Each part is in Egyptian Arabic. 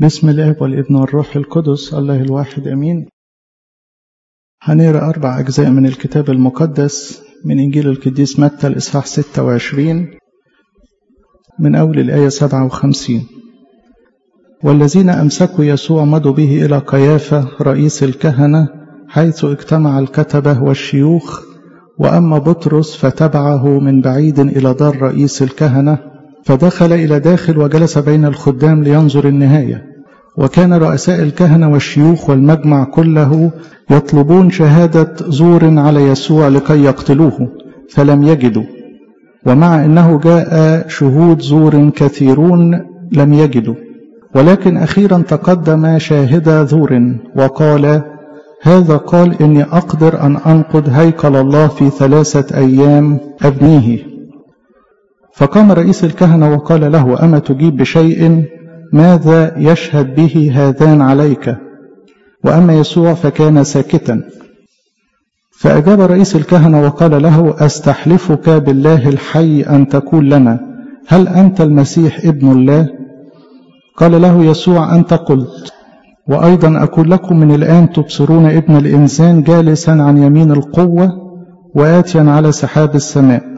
بسم الاب والابن والروح القدس الله الواحد امين هنقرا اربع اجزاء من الكتاب المقدس من انجيل القديس متى الاصحاح 26 من اول الايه 57 والذين امسكوا يسوع مضوا به الى قيافه رئيس الكهنه حيث اجتمع الكتبه والشيوخ واما بطرس فتبعه من بعيد الى دار رئيس الكهنه فدخل إلى داخل وجلس بين الخدام لينظر النهاية وكان رؤساء الكهنة والشيوخ والمجمع كله يطلبون شهادة زور على يسوع لكي يقتلوه فلم يجدوا ومع أنه جاء شهود زور كثيرون لم يجدوا ولكن أخيرا تقدم شاهد زور وقال هذا قال إني أقدر أن أنقض هيكل الله في ثلاثة أيام أبنيه فقام رئيس الكهنة وقال له أما تجيب بشيء ماذا يشهد به هذان عليك وأما يسوع فكان ساكتا فأجاب رئيس الكهنة وقال له أستحلفك بالله الحي أن تقول لنا هل أنت المسيح ابن الله قال له يسوع أنت قلت وأيضا أقول لكم من الآن تبصرون ابن الإنسان جالسا عن يمين القوة وآتيا على سحاب السماء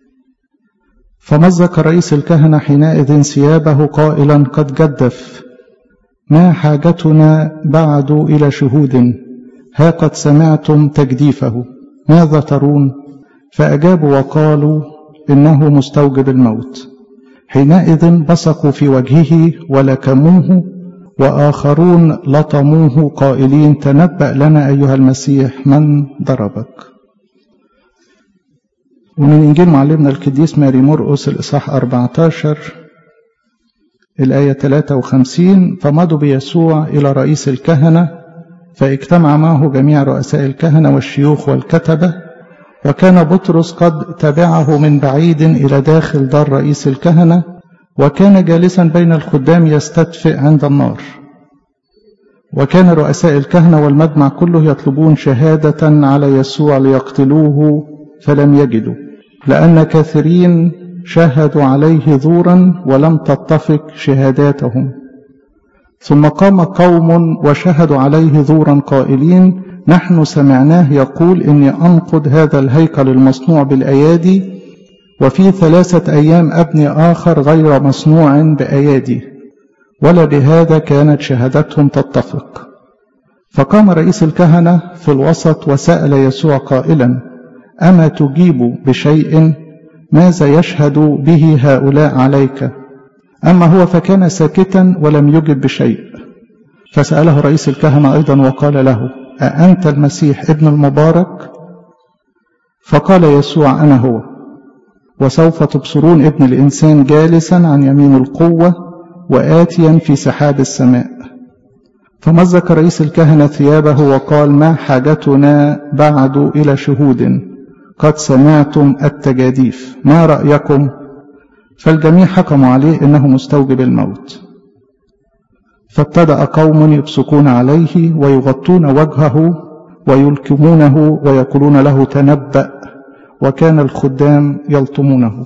فمزق رئيس الكهنة حينئذ ثيابه قائلا قد جدف ما حاجتنا بعد إلى شهود ها قد سمعتم تجديفه ماذا ترون فأجابوا وقالوا إنه مستوجب الموت حينئذ بصقوا في وجهه ولكموه وآخرون لطموه قائلين تنبأ لنا أيها المسيح من ضربك ومن إنجيل معلمنا القديس ماري مرقس الإصحاح 14 الآية 53 فمضوا بيسوع إلى رئيس الكهنة فاجتمع معه جميع رؤساء الكهنة والشيوخ والكتبة وكان بطرس قد تبعه من بعيد إلى داخل دار رئيس الكهنة وكان جالسا بين الخدام يستدفئ عند النار وكان رؤساء الكهنة والمجمع كله يطلبون شهادة على يسوع ليقتلوه فلم يجدوا لأن كثيرين شهدوا عليه زورا ولم تتفق شهاداتهم ثم قام قوم وشهدوا عليه زورا قائلين نحن سمعناه يقول إني أنقض هذا الهيكل المصنوع بالأيادي وفي ثلاثة أيام أبني آخر غير مصنوع بأيادي ولا بهذا كانت شهادتهم تتفق فقام رئيس الكهنة في الوسط وسأل يسوع قائلا أما تجيب بشيء ماذا يشهد به هؤلاء عليك أما هو فكان ساكتا ولم يجب بشيء فسأله رئيس الكهنة أيضا وقال له أأنت المسيح ابن المبارك فقال يسوع أنا هو وسوف تبصرون ابن الإنسان جالسا عن يمين القوة وآتيا في سحاب السماء فمزق رئيس الكهنة ثيابه وقال ما حاجتنا بعد إلى شهود قد سمعتم التجاديف ما رأيكم فالجميع حكموا عليه إنه مستوجب الموت فابتدأ قوم يبصقون عليه ويغطون وجهه ويلكمونه ويقولون له تنبأ وكان الخدام يلطمونه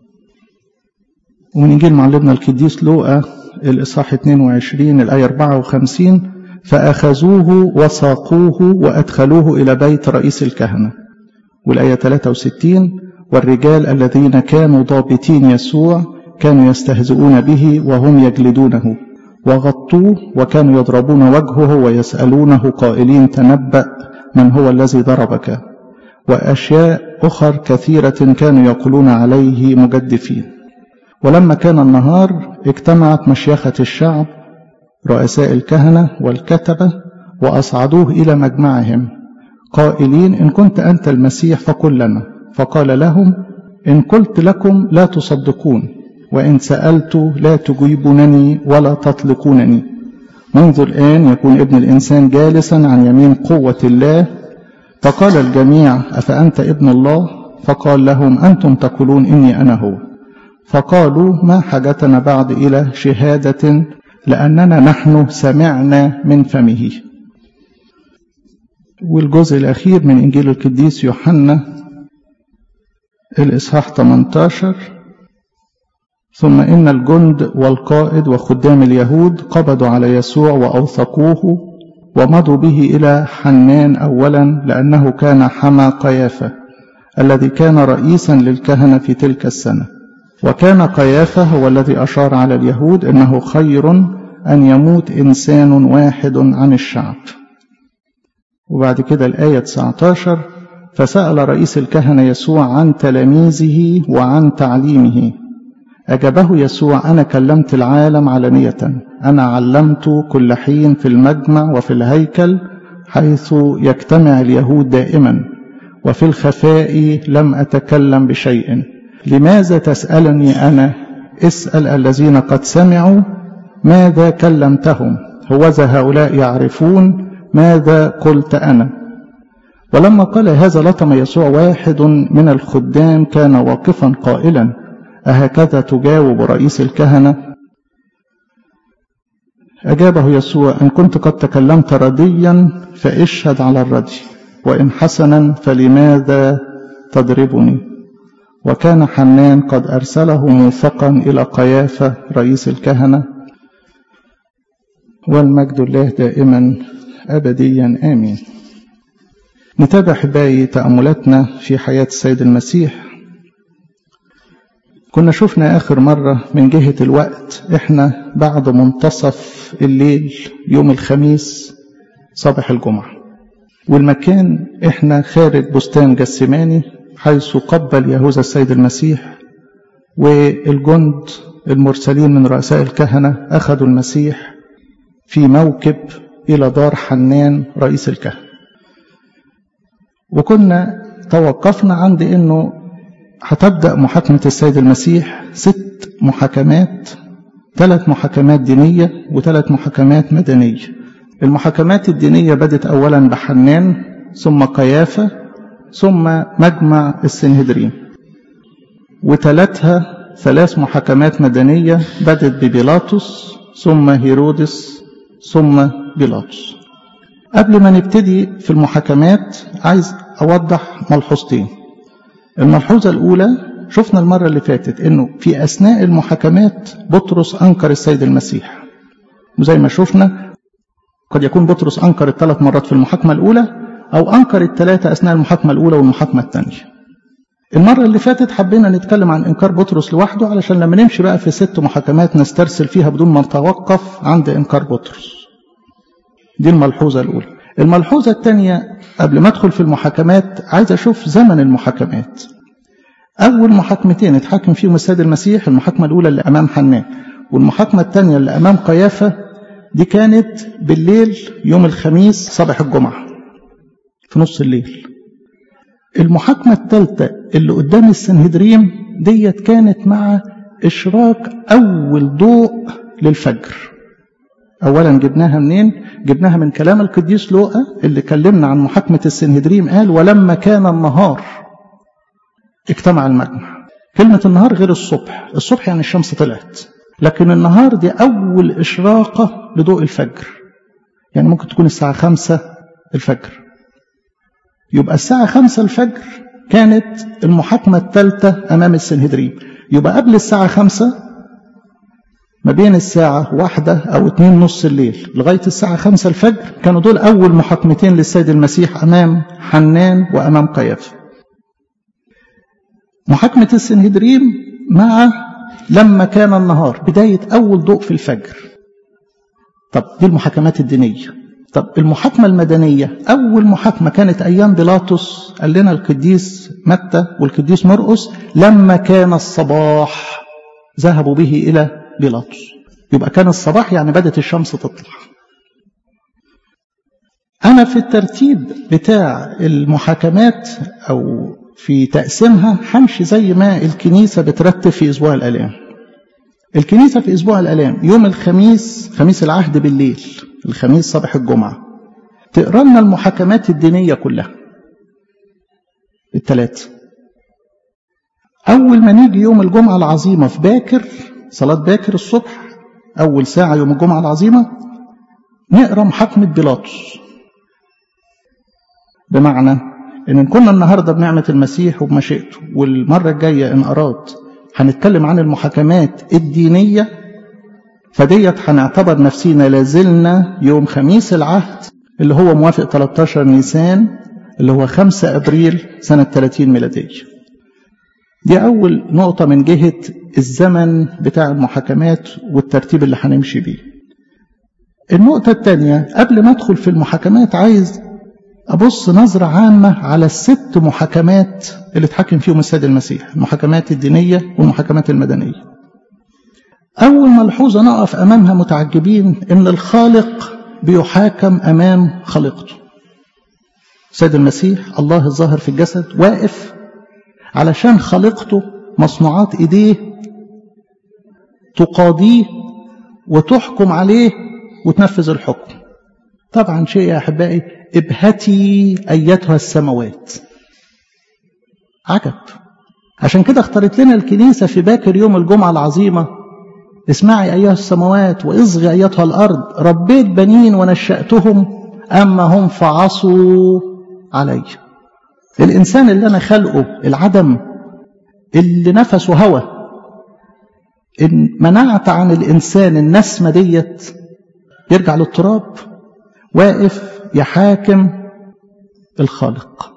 ومن إنجيل معلمنا القديس لوقا الإصحاح 22 الآية 54 فأخذوه وساقوه وأدخلوه إلى بيت رئيس الكهنة والآية 63 والرجال الذين كانوا ضابطين يسوع كانوا يستهزئون به وهم يجلدونه وغطوه وكانوا يضربون وجهه ويسألونه قائلين تنبأ من هو الذي ضربك وأشياء أخر كثيرة كانوا يقولون عليه مجدفين ولما كان النهار اجتمعت مشيخة الشعب رؤساء الكهنة والكتبة وأصعدوه إلى مجمعهم قائلين إن كنت أنت المسيح فقل لنا فقال لهم إن قلت لكم لا تصدقون وإن سألت لا تجيبونني ولا تطلقونني منذ الآن يكون ابن الإنسان جالسا عن يمين قوة الله فقال الجميع أفأنت ابن الله فقال لهم أنتم تقولون إني أنا هو فقالوا ما حاجتنا بعد إلى شهادة لأننا نحن سمعنا من فمه والجزء الأخير من إنجيل القديس يوحنا الإصحاح 18 ثم إن الجند والقائد وخدام اليهود قبضوا على يسوع وأوثقوه ومضوا به إلى حنان أولا لأنه كان حمى قيافة الذي كان رئيسا للكهنة في تلك السنة وكان قيافة هو الذي أشار على اليهود إنه خير أن يموت إنسان واحد عن الشعب وبعد كده الآية 19 فسأل رئيس الكهنة يسوع عن تلاميذه وعن تعليمه أجابه يسوع أنا كلمت العالم علانية أنا علمت كل حين في المجمع وفي الهيكل حيث يجتمع اليهود دائما وفي الخفاء لم أتكلم بشيء لماذا تسألني أنا اسأل الذين قد سمعوا ماذا كلمتهم هوذا هؤلاء يعرفون ماذا قلت أنا ولما قال هذا لطم يسوع واحد من الخدام كان واقفا قائلا أهكذا تجاوب رئيس الكهنة أجابه يسوع إن كنت قد تكلمت رديا فاشهد على الردي وإن حسنا فلماذا تضربني وكان حنان قد أرسله موثقا إلى قيافة رئيس الكهنة والمجد الله دائما أبديا آمين نتابع حبايي تأملاتنا في حياة السيد المسيح كنا شفنا آخر مرة من جهة الوقت إحنا بعد منتصف الليل يوم الخميس صباح الجمعة والمكان إحنا خارج بستان جسماني حيث قبل يهوذا السيد المسيح والجند المرسلين من رؤساء الكهنة أخذوا المسيح في موكب إلى دار حنان رئيس الكهنة وكنا توقفنا عند أنه هتبدأ محاكمة السيد المسيح ست محاكمات ثلاث محاكمات دينية وثلاث محاكمات مدنية المحاكمات الدينية بدت أولا بحنان ثم قيافة ثم مجمع السنهدرين وتلاتها ثلاث محاكمات مدنية بدت ببيلاطس ثم هيرودس ثم بيلاطس قبل ما نبتدي في المحاكمات عايز أوضح ملحوظتين الملحوظة الأولى شفنا المرة اللي فاتت إنه في أثناء المحاكمات بطرس أنكر السيد المسيح وزي ما شفنا قد يكون بطرس أنكر الثلاث مرات في المحاكمة الأولى أو أنكر الثلاثة أثناء المحاكمة الأولى والمحاكمة الثانية المرة اللي فاتت حبينا نتكلم عن إنكار بطرس لوحده علشان لما نمشي بقى في ست محاكمات نسترسل فيها بدون ما نتوقف عند إنكار بطرس دي الملحوظة الأولى الملحوظة الثانية قبل ما أدخل في المحاكمات عايز أشوف زمن المحاكمات أول محاكمتين اتحاكم فيهم السيد المسيح المحاكمة الأولى اللي أمام حنان والمحاكمة الثانية اللي أمام قيافة دي كانت بالليل يوم الخميس صباح الجمعة في نص الليل المحاكمة الثالثة اللي قدام السنهدريم ديت كانت مع إشراك أول ضوء للفجر أولا جبناها منين؟ جبناها من كلام القديس لوقا اللي كلمنا عن محاكمة السنهدريم قال ولما كان النهار اجتمع المجمع كلمة النهار غير الصبح الصبح يعني الشمس طلعت لكن النهار دي أول إشراقة لضوء الفجر يعني ممكن تكون الساعة خمسة الفجر يبقى الساعة خمسة الفجر كانت المحاكمة الثالثة أمام السنهدريم يبقى قبل الساعة خمسة ما بين الساعة واحدة أو اتنين نص الليل لغاية الساعة خمسة الفجر كانوا دول أول محاكمتين للسيد المسيح أمام حنان وأمام قيافة محاكمة السنهدريم مع لما كان النهار بداية أول ضوء في الفجر طب دي المحاكمات الدينية طب المحاكمة المدنية أول محاكمة كانت أيام بيلاطس قال لنا القديس متى والقديس مرقس لما كان الصباح ذهبوا به إلى بيلاطس يبقى كان الصباح يعني بدت الشمس تطلع أنا في الترتيب بتاع المحاكمات أو في تقسيمها همشي زي ما الكنيسة بترتب في أسبوع الآلام الكنيسة في أسبوع الآلام يوم الخميس خميس العهد بالليل الخميس صباح الجمعة تقرا لنا المحاكمات الدينية كلها الثلاثة أول ما نيجي يوم الجمعة العظيمة في باكر صلاة باكر الصبح أول ساعة يوم الجمعة العظيمة نقرا محاكمة بيلاطس بمعنى إن كنا النهاردة بنعمة المسيح وبمشيئته والمرة الجاية إن أراد هنتكلم عن المحاكمات الدينية فديت هنعتبر نفسينا لازلنا يوم خميس العهد اللي هو موافق 13 نيسان اللي هو 5 أبريل سنة 30 ميلادية دي أول نقطة من جهة الزمن بتاع المحاكمات والترتيب اللي هنمشي بيه النقطة الثانية قبل ما أدخل في المحاكمات عايز أبص نظرة عامة على الست محاكمات اللي اتحكم فيهم السيد المسيح المحاكمات الدينية والمحاكمات المدنية أول ملحوظة نقف أمامها متعجبين إن الخالق بيحاكم أمام خالقته السيد المسيح الله الظاهر في الجسد واقف علشان خالقته مصنوعات إيديه تقاضيه وتحكم عليه وتنفذ الحكم طبعا شيء يا أحبائي ابهتي أيتها السماوات عجب عشان كده اختارت لنا الكنيسة في باكر يوم الجمعة العظيمة اسمعي أيها السماوات واصغي أيتها الأرض ربيت بنين ونشأتهم أما هم فعصوا علي الإنسان اللي أنا خلقه العدم اللي نفسه هوى إن منعت عن الإنسان النسمة ديت يرجع للتراب واقف يحاكم الخالق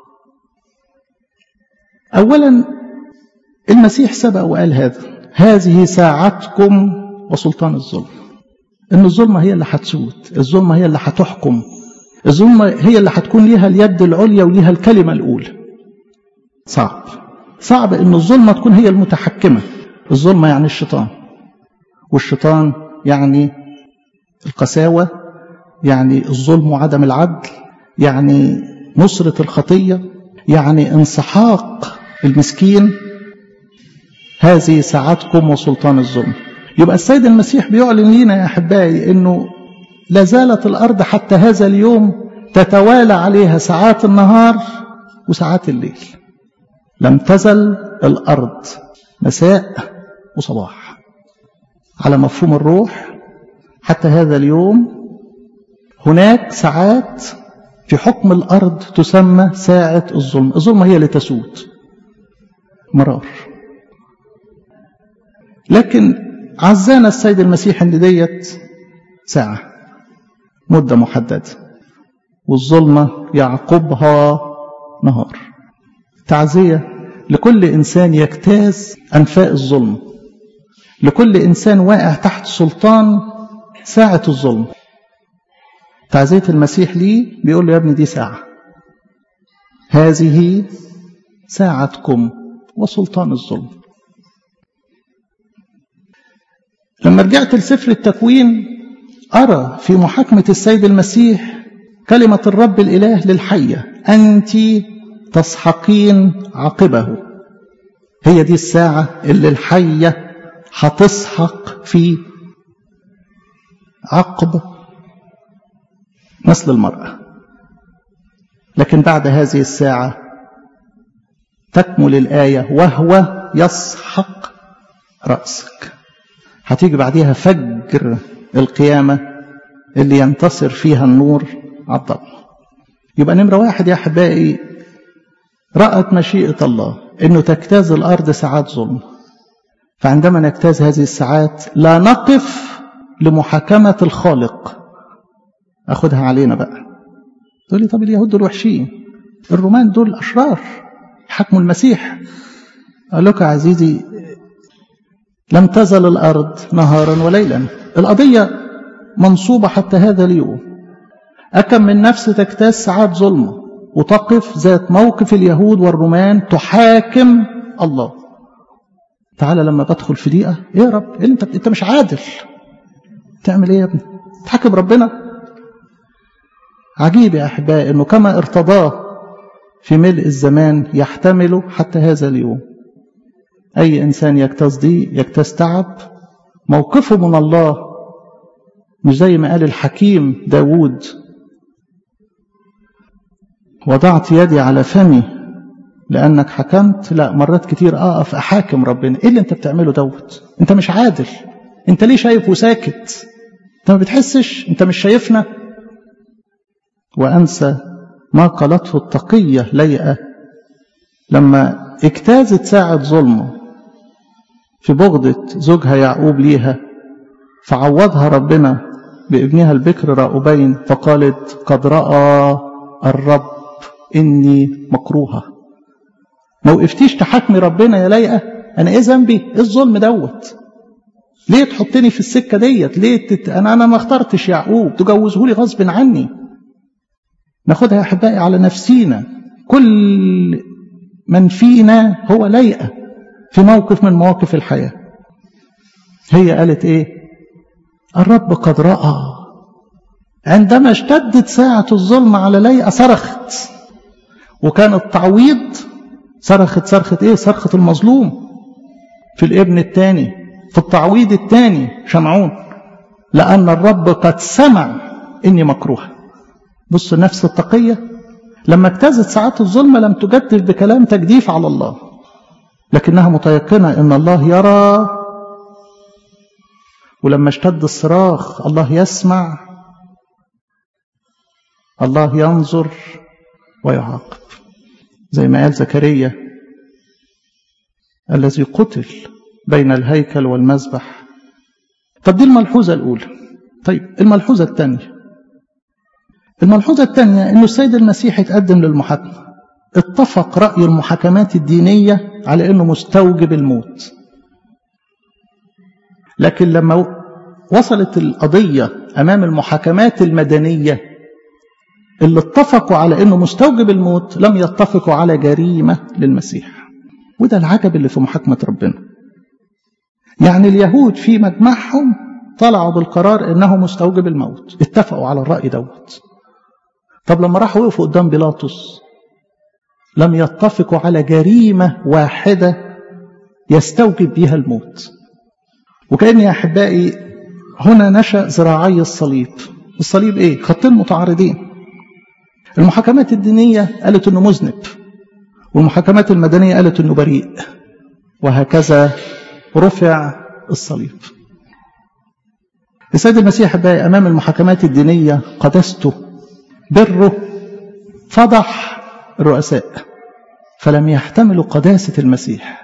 أولا المسيح سبق وقال هذا هذه ساعتكم وسلطان الظلم ان الظلمة هي اللي هتسود الظلمة هي اللي هتحكم الظلمة هي اللي هتكون ليها اليد العليا وليها الكلمة الأولى صعب صعب ان الظلمة تكون هي المتحكمة الظلمة يعني الشيطان والشيطان يعني القساوة يعني الظلم وعدم العدل يعني نصرة الخطية يعني انسحاق المسكين هذه ساعتكم وسلطان الظلم يبقى السيد المسيح بيعلن لنا يا أحبائي أنه لا زالت الأرض حتى هذا اليوم تتوالى عليها ساعات النهار وساعات الليل لم تزل الأرض مساء وصباح على مفهوم الروح حتى هذا اليوم هناك ساعات في حكم الأرض تسمى ساعة الظلم الظلمة هي اللي تسود مرار لكن عزانا السيد المسيح ان ديت ساعة مدة محددة والظلمة يعقبها نهار تعزية لكل إنسان يجتاز أنفاء الظلم لكل إنسان واقع تحت سلطان ساعة الظلم تعزية المسيح ليه بيقول له يا ابني دي ساعة هذه ساعتكم وسلطان الظلم لما رجعت لسفر التكوين أرى في محاكمة السيد المسيح كلمة الرب الإله للحية أنت تسحقين عقبه هي دي الساعة اللي الحية هتسحق في عقب نسل المرأة لكن بعد هذه الساعة تكمل الآية وهو يسحق رأسك هتيجي بعدها فجر القيامة اللي ينتصر فيها النور على الضلمة يبقى نمرة واحد يا أحبائي رأت مشيئة الله أنه تجتاز الأرض ساعات ظلم فعندما نجتاز هذه الساعات لا نقف لمحاكمة الخالق أخذها علينا بقى تقول لي طب اليهود دول وحشين الرومان دول أشرار حكموا المسيح قال لك يا عزيزي لم تزل الأرض نهارا وليلا القضية منصوبة حتى هذا اليوم أكم من نفس تجتاز ساعات ظلمة وتقف ذات موقف اليهود والرومان تحاكم الله تعالى لما بدخل في دقيقة ايه يا رب إيه انت انت مش عادل تعمل ايه يا ابني تحاكم ربنا عجيب يا احبائي انه كما ارتضاه في ملء الزمان يحتمله حتى هذا اليوم أي إنسان يجتاز ضيق يجتاز تعب موقفه من الله مش زي ما قال الحكيم داود وضعت يدي على فمي لأنك حكمت لا مرات كتير أقف أحاكم ربنا إيه اللي أنت بتعمله دوت أنت مش عادل أنت ليه شايف وساكت أنت ما بتحسش أنت مش شايفنا وأنسى ما قالته التقية ليئة لما اجتازت ساعة ظلمه في بغضة زوجها يعقوب ليها فعوضها ربنا بابنها البكر راؤوبين فقالت قد رأى الرب إني مكروهة ما وقفتيش تحاكمي ربنا يا لايقة أنا إيه ذنبي؟ إيه الظلم دوت؟ ليه تحطني في السكة ديت؟ ليه تت... أنا أنا ما اخترتش يعقوب تجوزه لي غصب عني ناخدها يا أحبائي على نفسينا كل من فينا هو لايقة في موقف من مواقف الحياة هي قالت إيه؟ الرب قد رأى عندما اشتدت ساعة الظلم على ليئة صرخت وكان التعويض صرخت صرخة ايه صرخة المظلوم في الابن الثاني في التعويض الثاني شمعون لأن الرب قد سمع إني مكروه بص نفس التقية لما اجتازت ساعات الظلم لم تجدف بكلام تجديف على الله لكنها متيقنة إن الله يرى ولما اشتد الصراخ الله يسمع الله ينظر ويعاقب زي ما قال زكريا الذي قتل بين الهيكل والمذبح طب دي الملحوظة الأولى طيب الملحوظة الثانية الملحوظة الثانية أنه السيد المسيح اتقدم للمحاكمة اتفق رأي المحاكمات الدينية على أنه مستوجب الموت لكن لما وصلت القضية أمام المحاكمات المدنية اللي اتفقوا على أنه مستوجب الموت لم يتفقوا على جريمة للمسيح وده العجب اللي في محاكمة ربنا يعني اليهود في مجمعهم طلعوا بالقرار انه مستوجب الموت اتفقوا على الرأي دوت طب لما راحوا وقفوا قدام بيلاطس لم يتفقوا على جريمة واحدة يستوجب بها الموت وكأن يا أحبائي هنا نشأ ذراعي الصليب الصليب إيه؟ خطين متعارضين المحاكمات الدينية قالت أنه مذنب والمحاكمات المدنية قالت أنه بريء وهكذا رفع الصليب السيد المسيح بقى أمام المحاكمات الدينية قدسته بره فضح الرؤساء فلم يحتملوا قداسة المسيح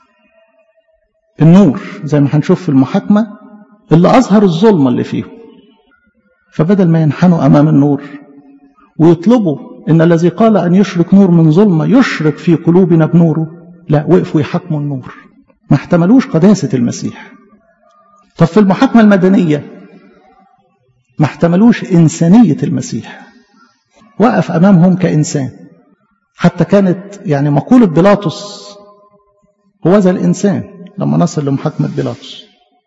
النور زي ما هنشوف في المحاكمة اللي أظهر الظلمة اللي فيه فبدل ما ينحنوا أمام النور ويطلبوا إن الذي قال أن يشرك نور من ظلمة يشرك في قلوبنا بنوره لا وقفوا يحاكموا النور ما احتملوش قداسة المسيح طب في المحاكمة المدنية ما احتملوش إنسانية المسيح وقف أمامهم كإنسان حتى كانت يعني مقولة بيلاطس هو ذا الإنسان لما نصل لمحاكمة بيلاطس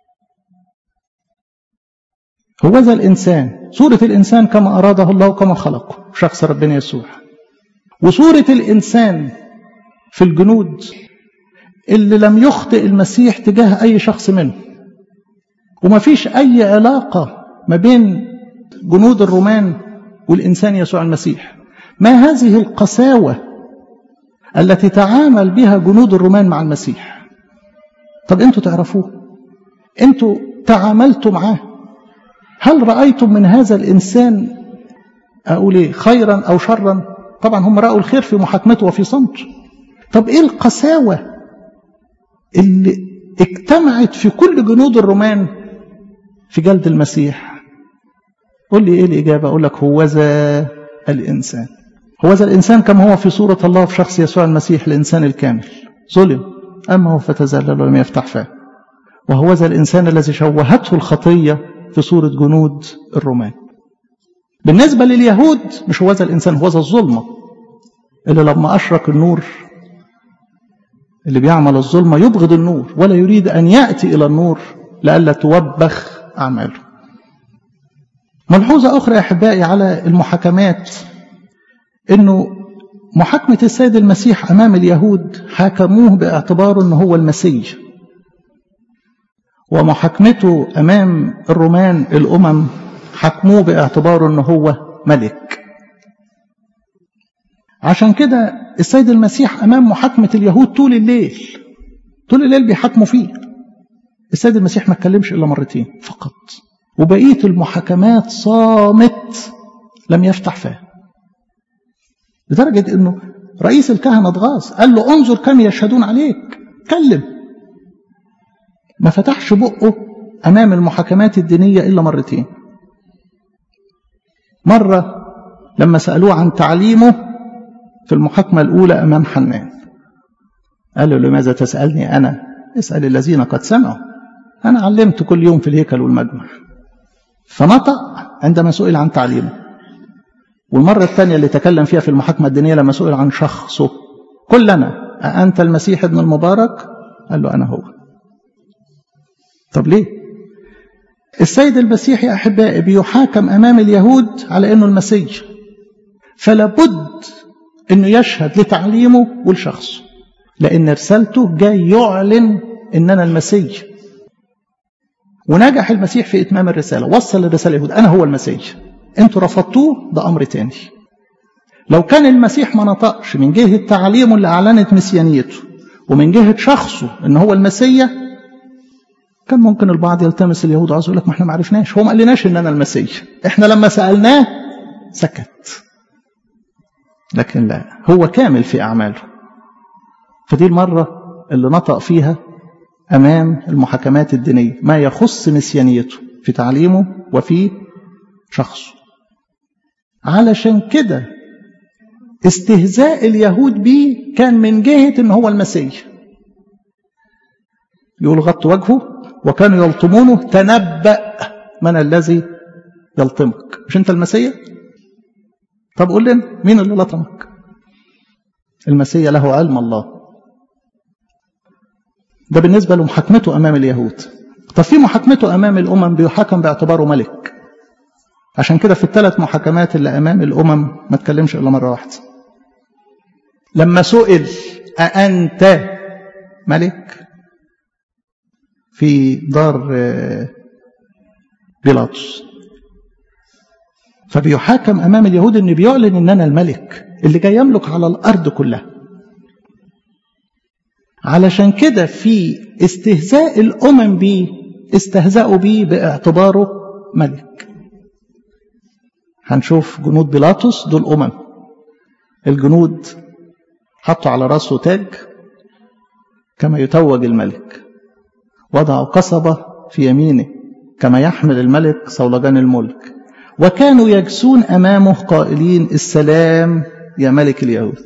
هو ذا الإنسان صورة الإنسان كما أراده الله وكما خلقه شخص ربنا يسوع وصورة الإنسان في الجنود اللي لم يخطئ المسيح تجاه أي شخص منه وما فيش أي علاقة ما بين جنود الرومان والإنسان يسوع المسيح ما هذه القساوة التي تعامل بها جنود الرومان مع المسيح طب أنتوا تعرفوه أنتوا تعاملتوا معاه هل رأيتم من هذا الإنسان أقول إيه خيرا أو شرا طبعا هم رأوا الخير في محاكمته وفي صمت طب إيه القساوة اللي اجتمعت في كل جنود الرومان في جلد المسيح قل لي ايه الإجابة أقول لك هو ذا الإنسان هو ذا الإنسان كما هو في صورة الله في شخص يسوع المسيح الإنسان الكامل ظلم أما هو فتزلل ولم يفتح فاه وهو ذا الإنسان الذي شوهته الخطية في صورة جنود الرومان بالنسبة لليهود مش هو ذا الإنسان هو ذا الظلمة اللي لما أشرك النور اللي بيعمل الظلمة يبغض النور ولا يريد أن يأتي إلى النور لئلا توبخ أعماله ملحوظة أخرى يا أحبائي على المحاكمات أنه محاكمة السيد المسيح أمام اليهود حاكموه باعتباره أنه هو المسيح ومحاكمته أمام الرومان الأمم حكموه باعتباره أنه هو ملك عشان كده السيد المسيح أمام محاكمة اليهود طول الليل طول الليل بيحاكموا فيه السيد المسيح ما اتكلمش إلا مرتين فقط وبقية المحاكمات صامت لم يفتح فاه لدرجة أنه رئيس الكهنة اتغاظ قال له انظر كم يشهدون عليك كلم ما فتحش بقه أمام المحاكمات الدينية إلا مرتين مرة لما سألوه عن تعليمه في المحاكمة الأولى أمام حنان قال له لماذا تسألني أنا اسأل الذين قد سمعوا أنا علمت كل يوم في الهيكل والمجمع فنطق عندما سئل عن تعليمه والمرة الثانية اللي تكلم فيها في المحاكمة الدينية لما سئل عن شخصه كلنا أأنت المسيح ابن المبارك قال له أنا هو طب ليه السيد المسيح يا أحبائي بيحاكم أمام اليهود على أنه المسيح فلا بد أنه يشهد لتعليمه ولشخصه لأن رسالته جاي يعلن أن أنا المسيح ونجح المسيح في إتمام الرسالة وصل الرسالة اليهود أنا هو المسيح أنتوا رفضتوه ده أمر تاني لو كان المسيح ما نطقش من جهة تعليمه اللي أعلنت مسيانيته ومن جهة شخصه أن هو المسيح كان ممكن البعض يلتمس اليهود عاوز يقول لك ما احنا ما عرفناش هو ما قالناش ان انا المسيح احنا لما سالناه سكت لكن لا هو كامل في اعماله فدي المره اللي نطق فيها امام المحاكمات الدينيه ما يخص مسيانيته في تعليمه وفي شخصه علشان كده استهزاء اليهود بيه كان من جهه ان هو المسيح يقول غط وجهه وكانوا يلطمونه تنبأ من الذي يلطمك مش انت المسيح طب قول لنا مين اللي لطمك المسيح له علم الله ده بالنسبة لمحاكمته أمام اليهود طب في محاكمته أمام الأمم بيحاكم باعتباره ملك عشان كده في الثلاث محاكمات اللي أمام الأمم ما تكلمش إلا مرة واحدة لما سئل أأنت ملك في دار بيلاطس فبيحاكم امام اليهود ان بيعلن ان انا الملك اللي جاي يملك على الارض كلها علشان كده في استهزاء الامم بيه استهزأوا بيه باعتباره ملك هنشوف جنود بيلاطس دول امم الجنود حطوا على راسه تاج كما يتوج الملك وضعوا قصبة في يمينه كما يحمل الملك صولجان الملك وكانوا يجسون أمامه قائلين السلام يا ملك اليهود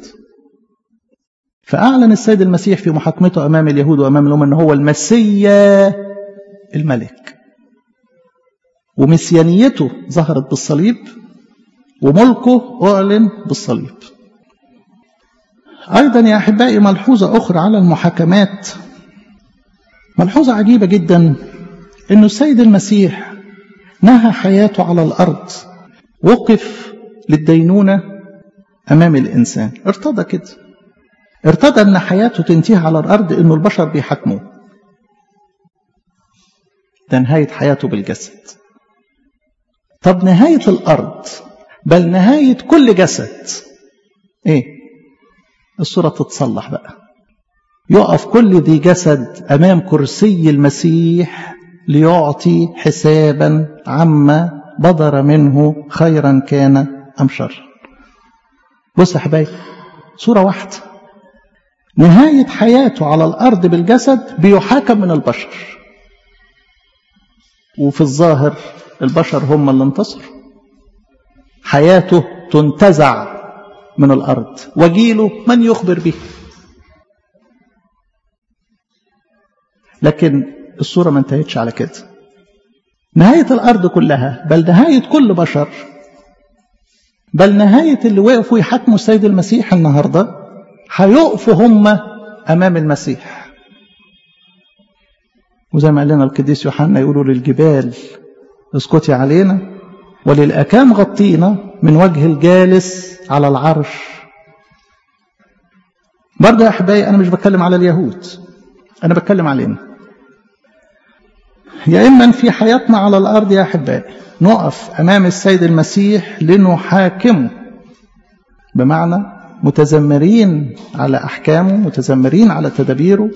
فأعلن السيد المسيح في محاكمته أمام اليهود وأمام الأمم أنه هو المسيا الملك ومسيانيته ظهرت بالصليب وملكه أعلن بالصليب أيضا يا أحبائي ملحوظة أخرى على المحاكمات ملحوظة عجيبة جدا أنه السيد المسيح نهى حياته على الأرض وقف للدينونة أمام الإنسان ارتضى كده ارتضى أن حياته تنتهي على الأرض أنه البشر بيحكموه ده نهاية حياته بالجسد طب نهاية الأرض بل نهاية كل جسد إيه الصورة تتصلح بقى يقف كل ذي جسد أمام كرسي المسيح ليعطي حسابا عما بدر منه خيرا كان أم شر بص يا حبايبي صورة واحدة نهاية حياته على الأرض بالجسد بيحاكم من البشر وفي الظاهر البشر هم اللي انتصروا حياته تنتزع من الأرض وجيله من يخبر به لكن الصورة ما انتهتش على كده نهاية الأرض كلها بل نهاية كل بشر بل نهاية اللي وقفوا يحاكموا السيد المسيح النهاردة هيقفوا هم أمام المسيح وزي ما قال لنا القديس يوحنا يقولوا للجبال اسكتي علينا وللأكام غطينا من وجه الجالس على العرش برضه يا أحبائي أنا مش بتكلم على اليهود أنا بتكلم علينا يا إما في حياتنا على الأرض يا أحبائي نقف أمام السيد المسيح لنحاكمه بمعنى متذمرين على أحكامه متذمرين على تدابيره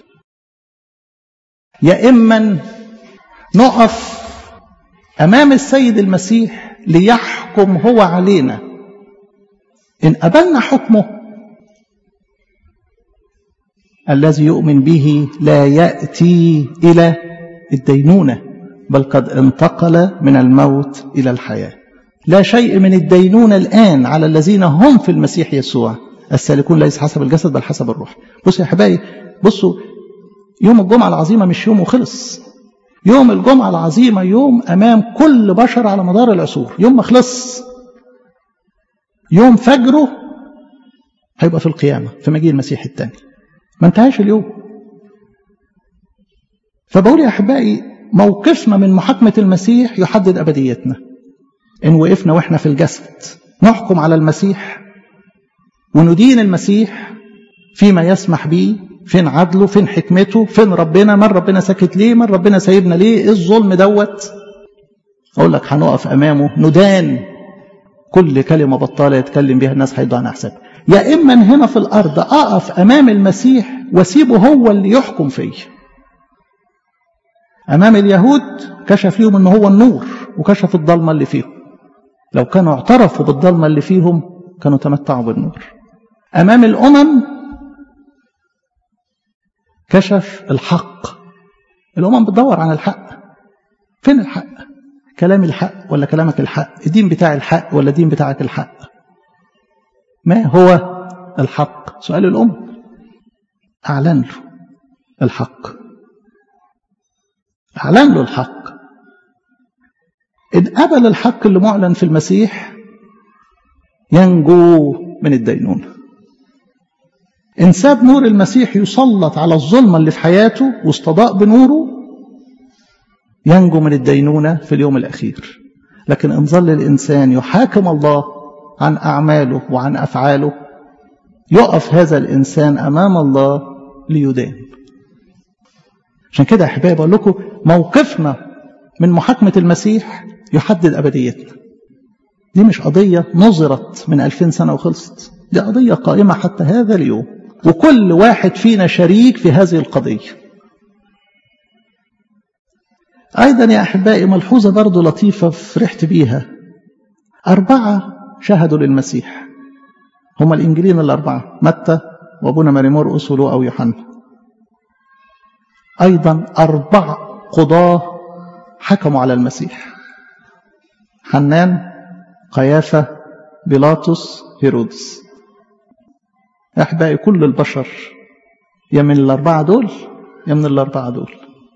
يا إما نقف أمام السيد المسيح ليحكم هو علينا إن قبلنا حكمه الذي يؤمن به لا يأتي إلى الدينونة بل قد انتقل من الموت إلى الحياة لا شيء من الدينونة الآن على الذين هم في المسيح يسوع السالكون ليس حسب الجسد بل حسب الروح بصوا يا حبايبي بصوا يوم الجمعة العظيمة مش يوم وخلص يوم الجمعة العظيمة يوم أمام كل بشر على مدار العصور يوم ما خلص يوم فجره هيبقى في القيامة في مجيء المسيح الثاني ما انتهاش اليوم فبقول يا أحبائي موقفنا من محاكمة المسيح يحدد أبديتنا إن وقفنا وإحنا في الجسد نحكم على المسيح وندين المسيح فيما يسمح به فين عدله فين حكمته فين ربنا من ربنا ساكت ليه من ربنا سايبنا ليه ايه الظلم دوت اقول لك هنقف امامه ندان كل كلمه بطاله يتكلم بها الناس هيدوا عن حساب يا اما هنا في الارض اقف امام المسيح واسيبه هو اللي يحكم فيا امام اليهود كشف لهم ان هو النور وكشف الضلمه اللي فيهم لو كانوا اعترفوا بالضلمه اللي فيهم كانوا تمتعوا بالنور امام الامم كشف الحق الامم بتدور عن الحق فين الحق كلام الحق ولا كلامك الحق الدين بتاع الحق ولا الدين بتاعك الحق ما هو الحق سؤال الام اعلن له الحق اعلن له الحق ان قبل الحق اللي معلن في المسيح ينجو من الدينونه إن ساب نور المسيح يسلط على الظلمة اللي في حياته واستضاء بنوره ينجو من الدينونة في اليوم الأخير لكن إن ظل الإنسان يحاكم الله عن أعماله وعن أفعاله يقف هذا الإنسان أمام الله ليدان عشان كده يا أحبابي بقول لكم موقفنا من محاكمة المسيح يحدد أبديتنا دي مش قضية نظرت من ألفين سنة وخلصت دي قضية قائمة حتى هذا اليوم وكل واحد فينا شريك في هذه القضية أيضا يا أحبائي ملحوظة برضو لطيفة فرحت بيها أربعة شهدوا للمسيح هم الإنجيلين الأربعة متى وأبونا مريمور ولوقا ويوحنا أيضا أربع قضاة حكموا على المسيح حنان قيافة بيلاطس هيرودس أحبائي كل البشر يا من الأربعة دول يا من الأربعة دول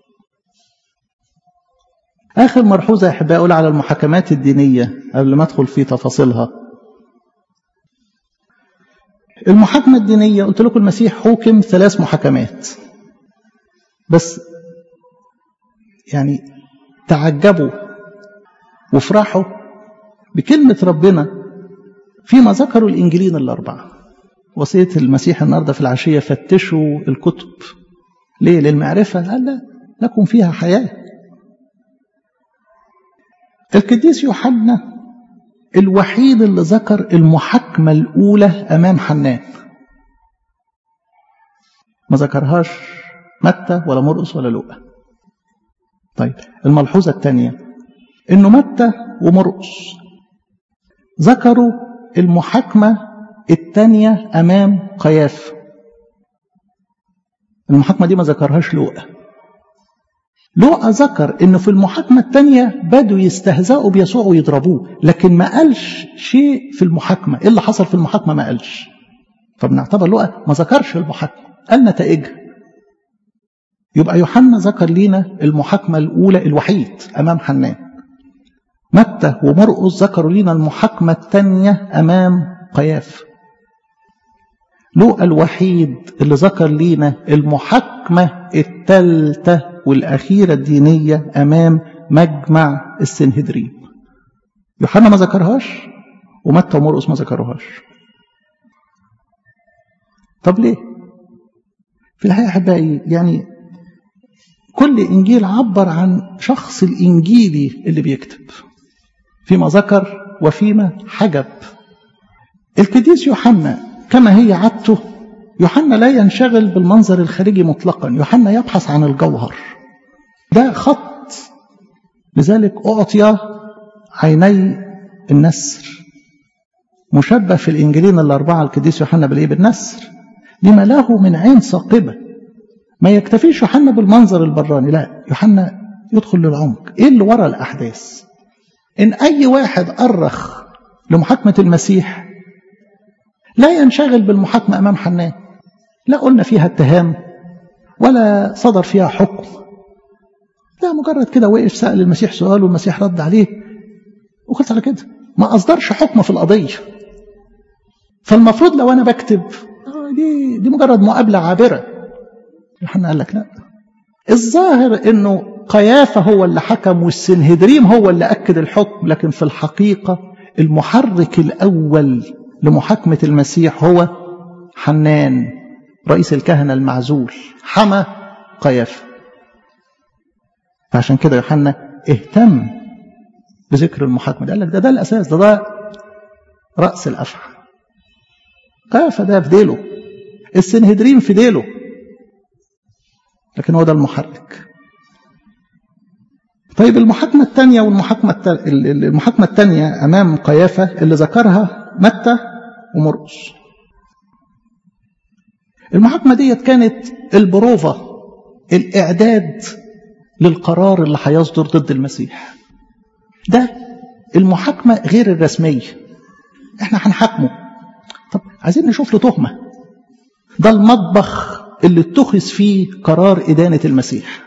آخر ملحوظة يا أحبائي أقول على المحاكمات الدينية قبل ما أدخل في تفاصيلها المحاكمة الدينية قلت لكم المسيح حوكم ثلاث محاكمات بس يعني تعجبوا وافرحوا بكلمة ربنا فيما ذكروا الإنجيلين الأربعة وصية المسيح النهاردة في العشية فتشوا الكتب ليه للمعرفة قال لا لكم فيها حياة القديس يوحنا الوحيد اللي ذكر المحاكمة الأولى أمام حنان ما ذكرهاش متى ولا مرقس ولا لوقا طيب الملحوظة الثانية إنه متى ومرقس ذكروا المحاكمة الثانية أمام قياف المحاكمة دي ما ذكرهاش لوقا لوقا ذكر انه في المحاكمة الثانية بدوا يستهزئوا بيسوع ويضربوه لكن ما قالش شيء في المحاكمة ايه اللي حصل في المحاكمة ما قالش فبنعتبر لوقا ما ذكرش المحاكمة قال نتائجها يبقى يوحنا ذكر لينا المحاكمة الأولى الوحيد أمام حنان متى ومرقس ذكروا لنا المحاكمة الثانية أمام قياف لوقا الوحيد اللي ذكر لينا المحاكمة الثالثة والأخيرة الدينية أمام مجمع السنهدرين يوحنا ما ذكرهاش ومتى ومرقس ما ذكروهاش طب ليه في الحقيقة أحبائي يعني كل إنجيل عبر عن شخص الإنجيلي اللي بيكتب فيما ذكر وفيما حجب القديس يوحنا كما هي عادته يوحنا لا ينشغل بالمنظر الخارجي مطلقا يوحنا يبحث عن الجوهر ده خط لذلك أعطي عيني النسر مشبه في الإنجيلين الأربعة القديس يوحنا بالإيه بالنسر لما له من عين ثاقبة ما يكتفيش يوحنا بالمنظر البراني لا يوحنا يدخل للعمق ايه اللي ورا الاحداث ان اي واحد ارخ لمحاكمه المسيح لا ينشغل بالمحاكمه امام حنان لا قلنا فيها اتهام ولا صدر فيها حكم لا مجرد كده وقف سأل المسيح سؤال والمسيح رد عليه وخلص على كده ما أصدرش حكم في القضية فالمفروض لو أنا بكتب دي دي مجرد مقابلة عابرة يوحنا قال لك لا الظاهر انه قيافة هو اللي حكم والسنهدريم هو اللي أكد الحكم لكن في الحقيقة المحرك الأول لمحاكمة المسيح هو حنان رئيس الكهنة المعزول حمى قيافة فعشان كده يوحنا اهتم بذكر المحاكمة قال لك ده ده الأساس ده ده رأس الأفعى قيافة ده في ديله السنهدرين في ديله لكن هو ده المحرك طيب المحاكمة الثانية والمحاكمة المحاكمة الثانية أمام قيافة اللي ذكرها متى ومرقس المحاكمة ديت كانت البروفة الإعداد للقرار اللي هيصدر ضد المسيح ده المحاكمة غير الرسمية احنا هنحاكمه طب عايزين نشوف له تهمة ده المطبخ اللي اتخذ فيه قرار إدانة المسيح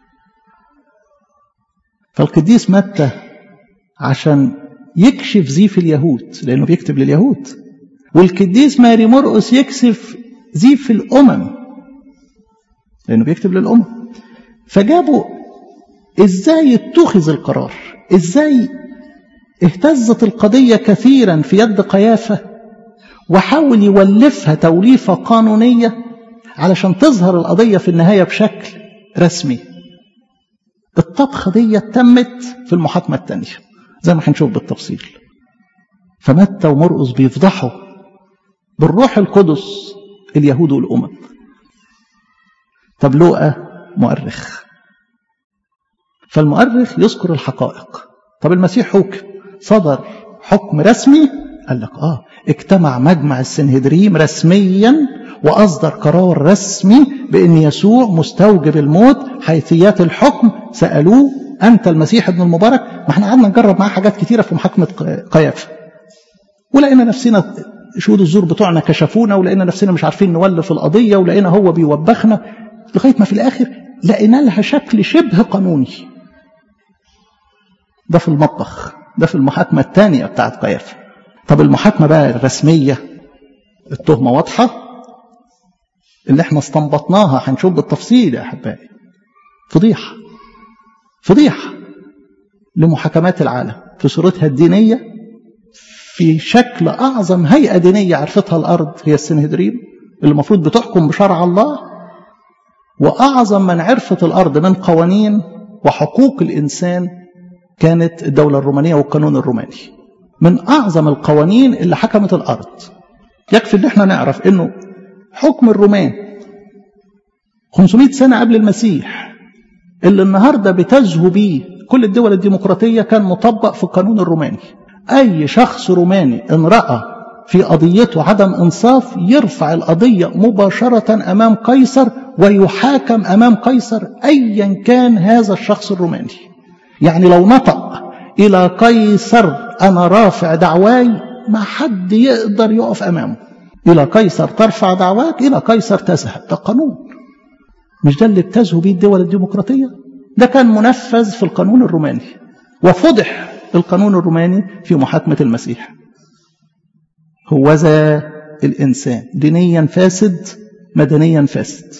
فالقديس متى عشان يكشف زيف اليهود لأنه بيكتب لليهود والقديس ماري مرقس يكشف زيف الأمم لأنه بيكتب للأمم فجابوا إزاي اتخذ القرار إزاي اهتزت القضية كثيرا في يد قيافة وحاول يولفها توليفة قانونية علشان تظهر القضية في النهاية بشكل رسمي الطبخة دي تمت في المحاكمة الثانية زي ما هنشوف بالتفصيل فمتى ومرقس بيفضحوا بالروح القدس اليهود والأمم طب لوقا مؤرخ فالمؤرخ يذكر الحقائق طب المسيح حكم صدر حكم رسمي قال لك اه اجتمع مجمع السنهدريم رسميا واصدر قرار رسمي بان يسوع مستوجب الموت حيثيات الحكم سالوه انت المسيح ابن المبارك ما احنا قعدنا نجرب معاه حاجات كتيره في محاكمه قيافه ولقينا نفسنا شهود الزور بتوعنا كشفونا ولقينا نفسنا مش عارفين نولف القضيه ولقينا هو بيوبخنا لغايه ما في الاخر لقينا لها شكل شبه قانوني ده في المطبخ ده في المحاكمة الثانية بتاعت قيافة طب المحاكمة بقى الرسمية التهمة واضحة اللي احنا استنبطناها هنشوف بالتفصيل يا أحبائي فضيحة فضيحة لمحاكمات العالم في صورتها الدينية في شكل أعظم هيئة دينية عرفتها الأرض هي السنهدريم اللي المفروض بتحكم بشرع الله وأعظم من عرفت الأرض من قوانين وحقوق الإنسان كانت الدولة الرومانية والقانون الروماني من أعظم القوانين اللي حكمت الأرض يكفي ان احنا نعرف انه حكم الرومان 500 سنة قبل المسيح اللي النهاردة بتزهو بيه كل الدول الديمقراطية كان مطبق في القانون الروماني أي شخص روماني إن رأى في قضيته عدم إنصاف يرفع القضية مباشرة أمام قيصر ويحاكم أمام قيصر أيا كان هذا الشخص الروماني يعني لو نطق إلى قيصر أنا رافع دعواي ما حد يقدر يقف أمامه إلى قيصر ترفع دعواك إلى قيصر تذهب ده قانون مش ده اللي بتزهو بيه الدول الديمقراطية ده كان منفذ في القانون الروماني وفضح القانون الروماني في محاكمة المسيح هو ذا الإنسان دينيا فاسد مدنيا فاسد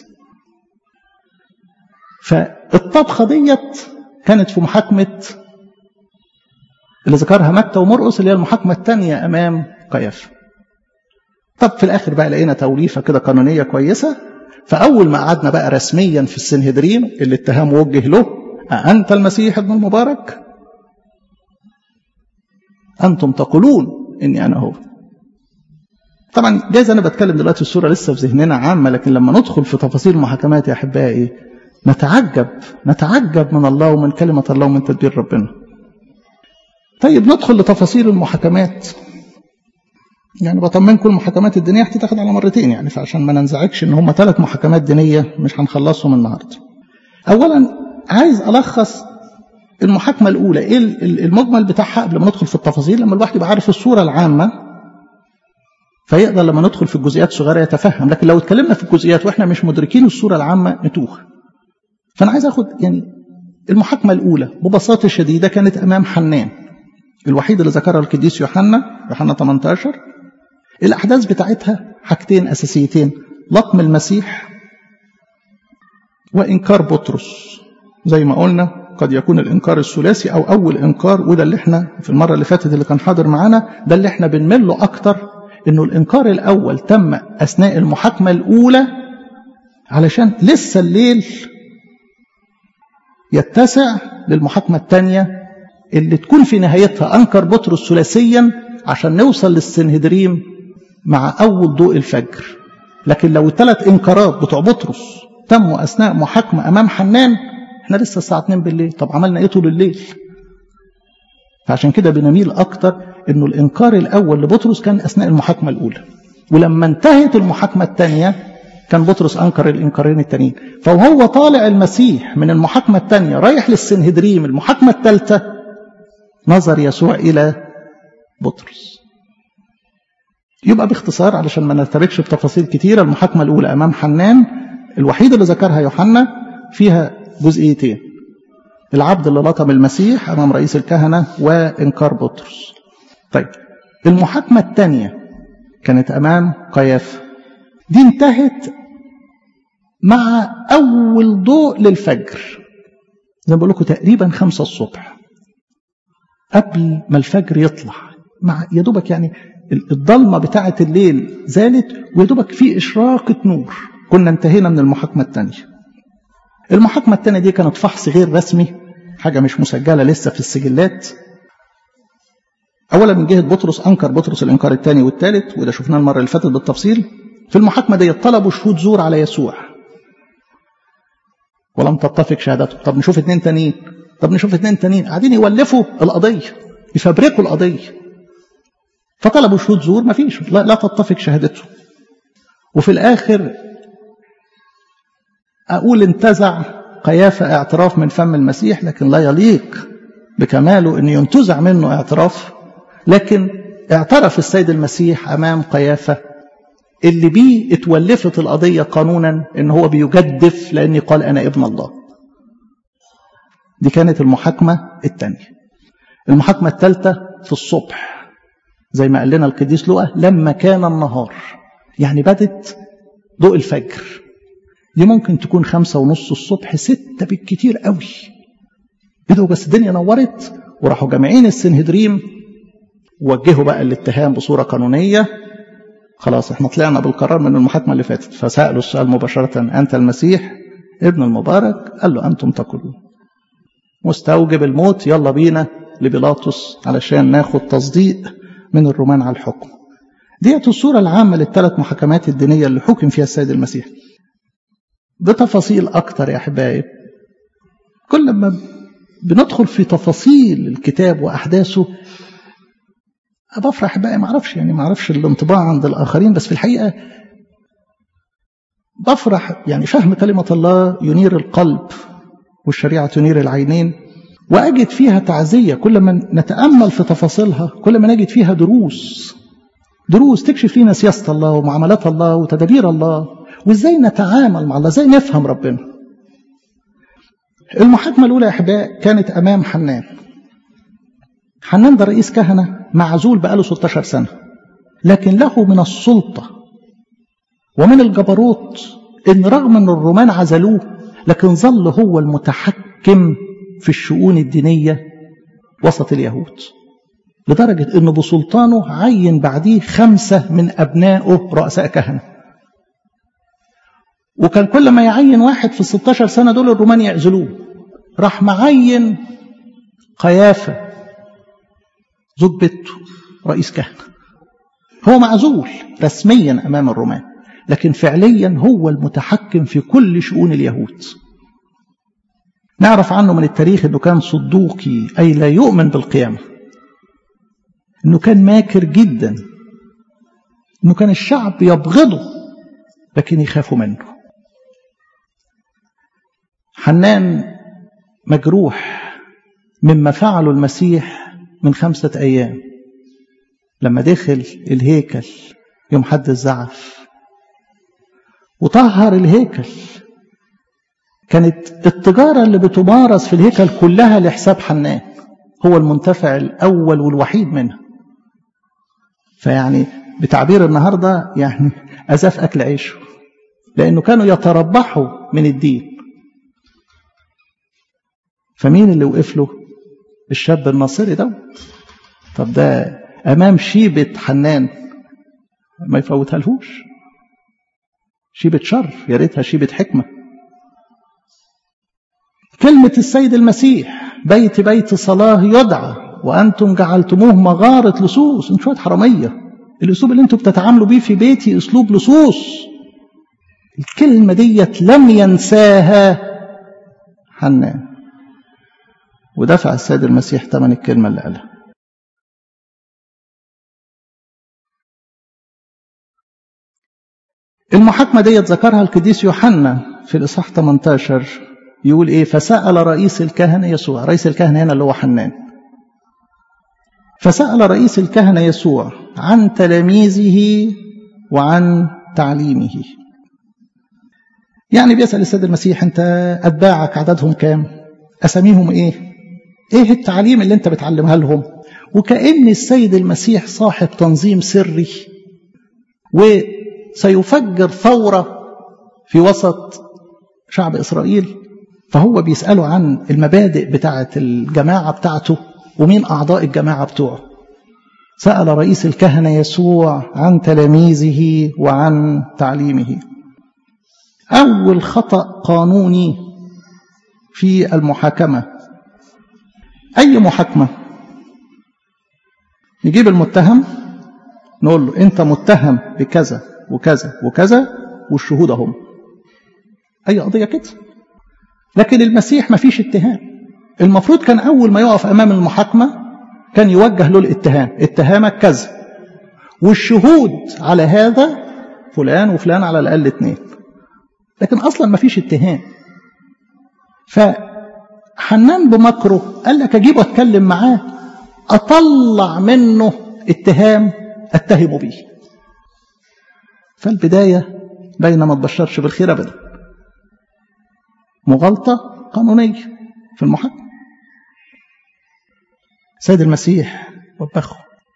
فالطبخة ديت كانت في محاكمة اللي ذكرها متى ومرقس اللي هي المحاكمة الثانية أمام قيافة طب في الآخر بقى لقينا توليفة كده قانونية كويسة فأول ما قعدنا بقى رسميا في السنهدرين اللي اتهام وجه له أأنت المسيح ابن المبارك أنتم تقولون إني أنا هو طبعا جايز أنا بتكلم دلوقتي الصورة لسه في ذهننا عامة لكن لما ندخل في تفاصيل المحاكمات يا أحبائي نتعجب نتعجب من الله ومن كلمة الله ومن تدبير ربنا طيب ندخل لتفاصيل المحاكمات يعني بطمنكم المحاكمات الدينيه هتتاخد على مرتين يعني فعشان ما ننزعجش ان هم ثلاث محاكمات دينيه مش هنخلصهم النهارده. اولا عايز الخص المحاكمه الاولى ايه المجمل بتاعها قبل ما ندخل في التفاصيل لما الواحد يبقى عارف الصوره العامه فيقدر لما ندخل في الجزئيات الصغيره يتفهم لكن لو اتكلمنا في الجزئيات واحنا مش مدركين الصوره العامه نتوه. فانا عايز اخد يعني المحاكمه الاولى ببساطه شديده كانت امام حنان الوحيد اللي ذكرها القديس يوحنا يوحنا 18 الأحداث بتاعتها حاجتين أساسيتين لطم المسيح وإنكار بطرس زي ما قلنا قد يكون الإنكار الثلاثي أو أول إنكار وده اللي احنا في المرة اللي فاتت اللي كان حاضر معانا ده اللي احنا بنمل له أكتر إنه الإنكار الأول تم أثناء المحاكمة الأولى علشان لسه الليل يتسع للمحاكمة الثانية اللي تكون في نهايتها أنكر بطرس ثلاثيا عشان نوصل للسنهدريم مع أول ضوء الفجر لكن لو الثلاث إنكارات بتوع بطرس تموا أثناء محاكمة أمام حنان احنا لسه الساعة 2 بالليل طب عملنا ايه طول الليل فعشان كده بنميل أكتر إنه الإنكار الأول لبطرس كان أثناء المحاكمة الأولى ولما انتهت المحاكمة الثانية كان بطرس أنكر الإنكارين التانيين فوهو طالع المسيح من المحاكمة الثانية رايح للسنهدريم المحاكمة الثالثة نظر يسوع إلى بطرس يبقى باختصار علشان ما نرتبكش بتفاصيل كتيرة المحاكمة الأولى أمام حنان الوحيدة اللي ذكرها يوحنا فيها جزئيتين العبد اللي لطم المسيح أمام رئيس الكهنة وإنكار بطرس طيب المحاكمة الثانية كانت أمام قيافة دي انتهت مع أول ضوء للفجر زي ما بقول لكم تقريبا خمسة الصبح قبل ما الفجر يطلع مع يا دوبك يعني الضلمه بتاعه الليل زالت ويا دوبك في اشراقه نور كنا انتهينا من المحاكمه الثانيه المحاكمه الثانيه دي كانت فحص غير رسمي حاجه مش مسجله لسه في السجلات اولا من جهه بطرس انكر بطرس الانكار الثاني والثالث وده شفناه المره اللي فاتت بالتفصيل في المحاكمه دي طلبوا شهود زور على يسوع ولم تتفق شهادتهم طب نشوف اثنين تانيين طب نشوف اثنين تانيين قاعدين يولفوا القضيه يفبركوا القضيه فطلبوا شهود زور ما فيش لا, لا تتفق شهادته وفي الآخر أقول انتزع قيافة اعتراف من فم المسيح لكن لا يليق بكماله أن ينتزع منه اعتراف لكن اعترف السيد المسيح أمام قيافة اللي بيه اتولفت القضية قانونا ان هو بيجدف لأني قال أنا ابن الله دي كانت المحاكمة الثانية المحاكمة الثالثة في الصبح زي ما قال لنا القديس لوقا لما كان النهار يعني بدت ضوء الفجر دي ممكن تكون خمسة ونص الصبح ستة بالكتير قوي بدو بس الدنيا نورت وراحوا جامعين السنهدريم ووجهوا بقى الاتهام بصورة قانونية خلاص احنا طلعنا بالقرار من المحاكمة اللي فاتت فسألوا السؤال مباشرة أنت المسيح ابن المبارك قال له أنتم تقولون مستوجب الموت يلا بينا لبيلاطس علشان ناخد تصديق من الرومان على الحكم ديت الصورة العامة للثلاث محاكمات الدينية اللي حكم فيها السيد المسيح بتفاصيل أكتر يا أحبائي كل ما بندخل في تفاصيل الكتاب وأحداثه بفرح بقى ما اعرفش يعني ما اعرفش الانطباع عند الاخرين بس في الحقيقه بفرح يعني فهم كلمه الله ينير القلب والشريعه تنير العينين واجد فيها تعزيه كل ما نتامل في تفاصيلها كل ما نجد فيها دروس دروس تكشف لنا سياسه الله ومعاملات الله وتدابير الله وازاي نتعامل مع الله ازاي نفهم ربنا المحاكمه الاولى يا احباء كانت امام حنان حنان ده رئيس كهنة معزول بقاله 16 سنة لكن له من السلطة ومن الجبروت إن رغم أن الرومان عزلوه لكن ظل هو المتحكم في الشؤون الدينية وسط اليهود لدرجة أنه بسلطانه عين بعديه خمسة من أبنائه رؤساء كهنة وكان كل ما يعين واحد في الستاشر سنة دول الرومان يعزلوه راح معين قيافة زوج بنته رئيس كهنة هو معزول رسميا أمام الرومان لكن فعليا هو المتحكم في كل شؤون اليهود نعرف عنه من التاريخ أنه كان صدوقي أي لا يؤمن بالقيامة أنه كان ماكر جدا انه كان الشعب يبغضه لكن يخافوا منه حنان مجروح مما فعله المسيح من خمسة أيام لما دخل الهيكل يوم حد الزعف وطهر الهيكل كانت التجارة اللي بتمارس في الهيكل كلها لحساب حنان هو المنتفع الأول والوحيد منها فيعني بتعبير النهاردة يعني أزاف أكل عيشه لأنه كانوا يتربحوا من الدين فمين اللي وقف له الشاب الناصري ده طب ده أمام شيبة حنان ما يفوتها لهوش شيبة شر يا ريتها شيبة حكمة كلمة السيد المسيح بيت بيت صلاة يدعى وأنتم جعلتموه مغارة لصوص انتوا شوية حرامية الأسلوب اللي انتوا بتتعاملوا بيه في بيتي أسلوب لصوص الكلمة ديت لم ينساها حنان ودفع السيد المسيح ثمن الكلمة اللي قالها المحاكمة ديت ذكرها القديس يوحنا في الإصحاح 18 يقول إيه فسأل رئيس الكهنة يسوع رئيس الكهنة هنا اللي هو حنان فسأل رئيس الكهنة يسوع عن تلاميذه وعن تعليمه يعني بيسأل السيد المسيح أنت أتباعك عددهم كام أساميهم إيه إيه التعليم اللي أنت بتعلمها لهم وكأن السيد المسيح صاحب تنظيم سري وسيفجر ثورة في وسط شعب إسرائيل فهو بيسأله عن المبادئ بتاعة الجماعة بتاعته ومين أعضاء الجماعة بتوعه سأل رئيس الكهنة يسوع عن تلاميذه وعن تعليمه أول خطأ قانوني في المحاكمة أي محاكمة نجيب المتهم نقول له أنت متهم بكذا وكذا وكذا والشهود هم أي قضية كده لكن المسيح ما فيش اتهام المفروض كان أول ما يقف أمام المحاكمة كان يوجه له الاتهام اتهامك كذا والشهود على هذا فلان وفلان على الأقل اثنين لكن أصلا ما فيش اتهام فحنان بمكره قال لك أجيبه أتكلم معاه أطلع منه اتهام أتهمه به فالبداية باينة ما تبشرش بالخير أبدا مغالطة قانونية في المحاكمة سيد المسيح وبخه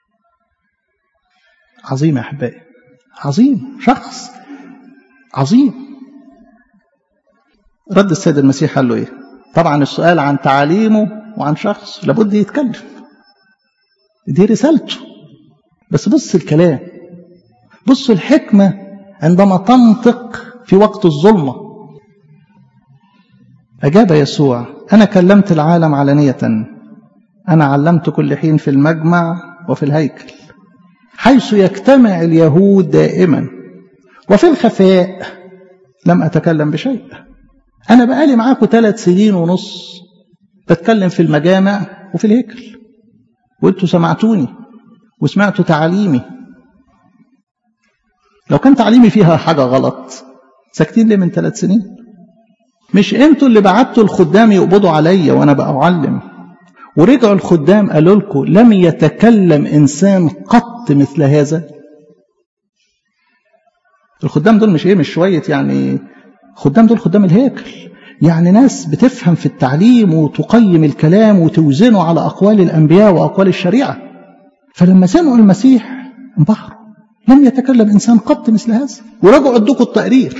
عظيم يا أحبائي عظيم شخص عظيم رد السيد المسيح قال له إيه طبعا السؤال عن تعاليمه وعن شخص لابد يتكلم دي رسالته بس بص الكلام بص الحكمة عندما تنطق في وقت الظلمة أجاب يسوع أنا كلمت العالم علانية أنا علمت كل حين في المجمع وفي الهيكل حيث يجتمع اليهود دائما وفي الخفاء لم أتكلم بشيء أنا بقالي معاكم ثلاث سنين ونص بتكلم في المجامع وفي الهيكل وانتوا سمعتوني وسمعتوا تعاليمي لو كان تعليمي فيها حاجة غلط ساكتين ليه من ثلاث سنين مش انتوا اللي بعتوا الخدام يقبضوا عليا وانا بقى معلم ورجعوا الخدام قالوا لكم لم يتكلم انسان قط مثل هذا الخدام دول مش ايه مش شويه يعني خدام دول خدام الهيكل يعني ناس بتفهم في التعليم وتقيم الكلام وتوزنه على اقوال الانبياء واقوال الشريعه فلما سمعوا المسيح انبهروا لم يتكلم انسان قط مثل هذا ورجعوا ادوكوا التقرير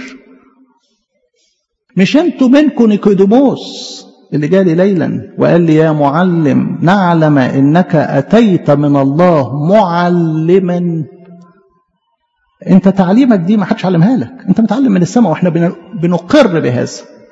مش انتوا منكم نيكوديموس اللي جالي ليلا وقال لي يا معلم نعلم انك اتيت من الله معلما انت تعليمك دي ما حدش علمها لك انت متعلم من السماء واحنا بنقر بهذا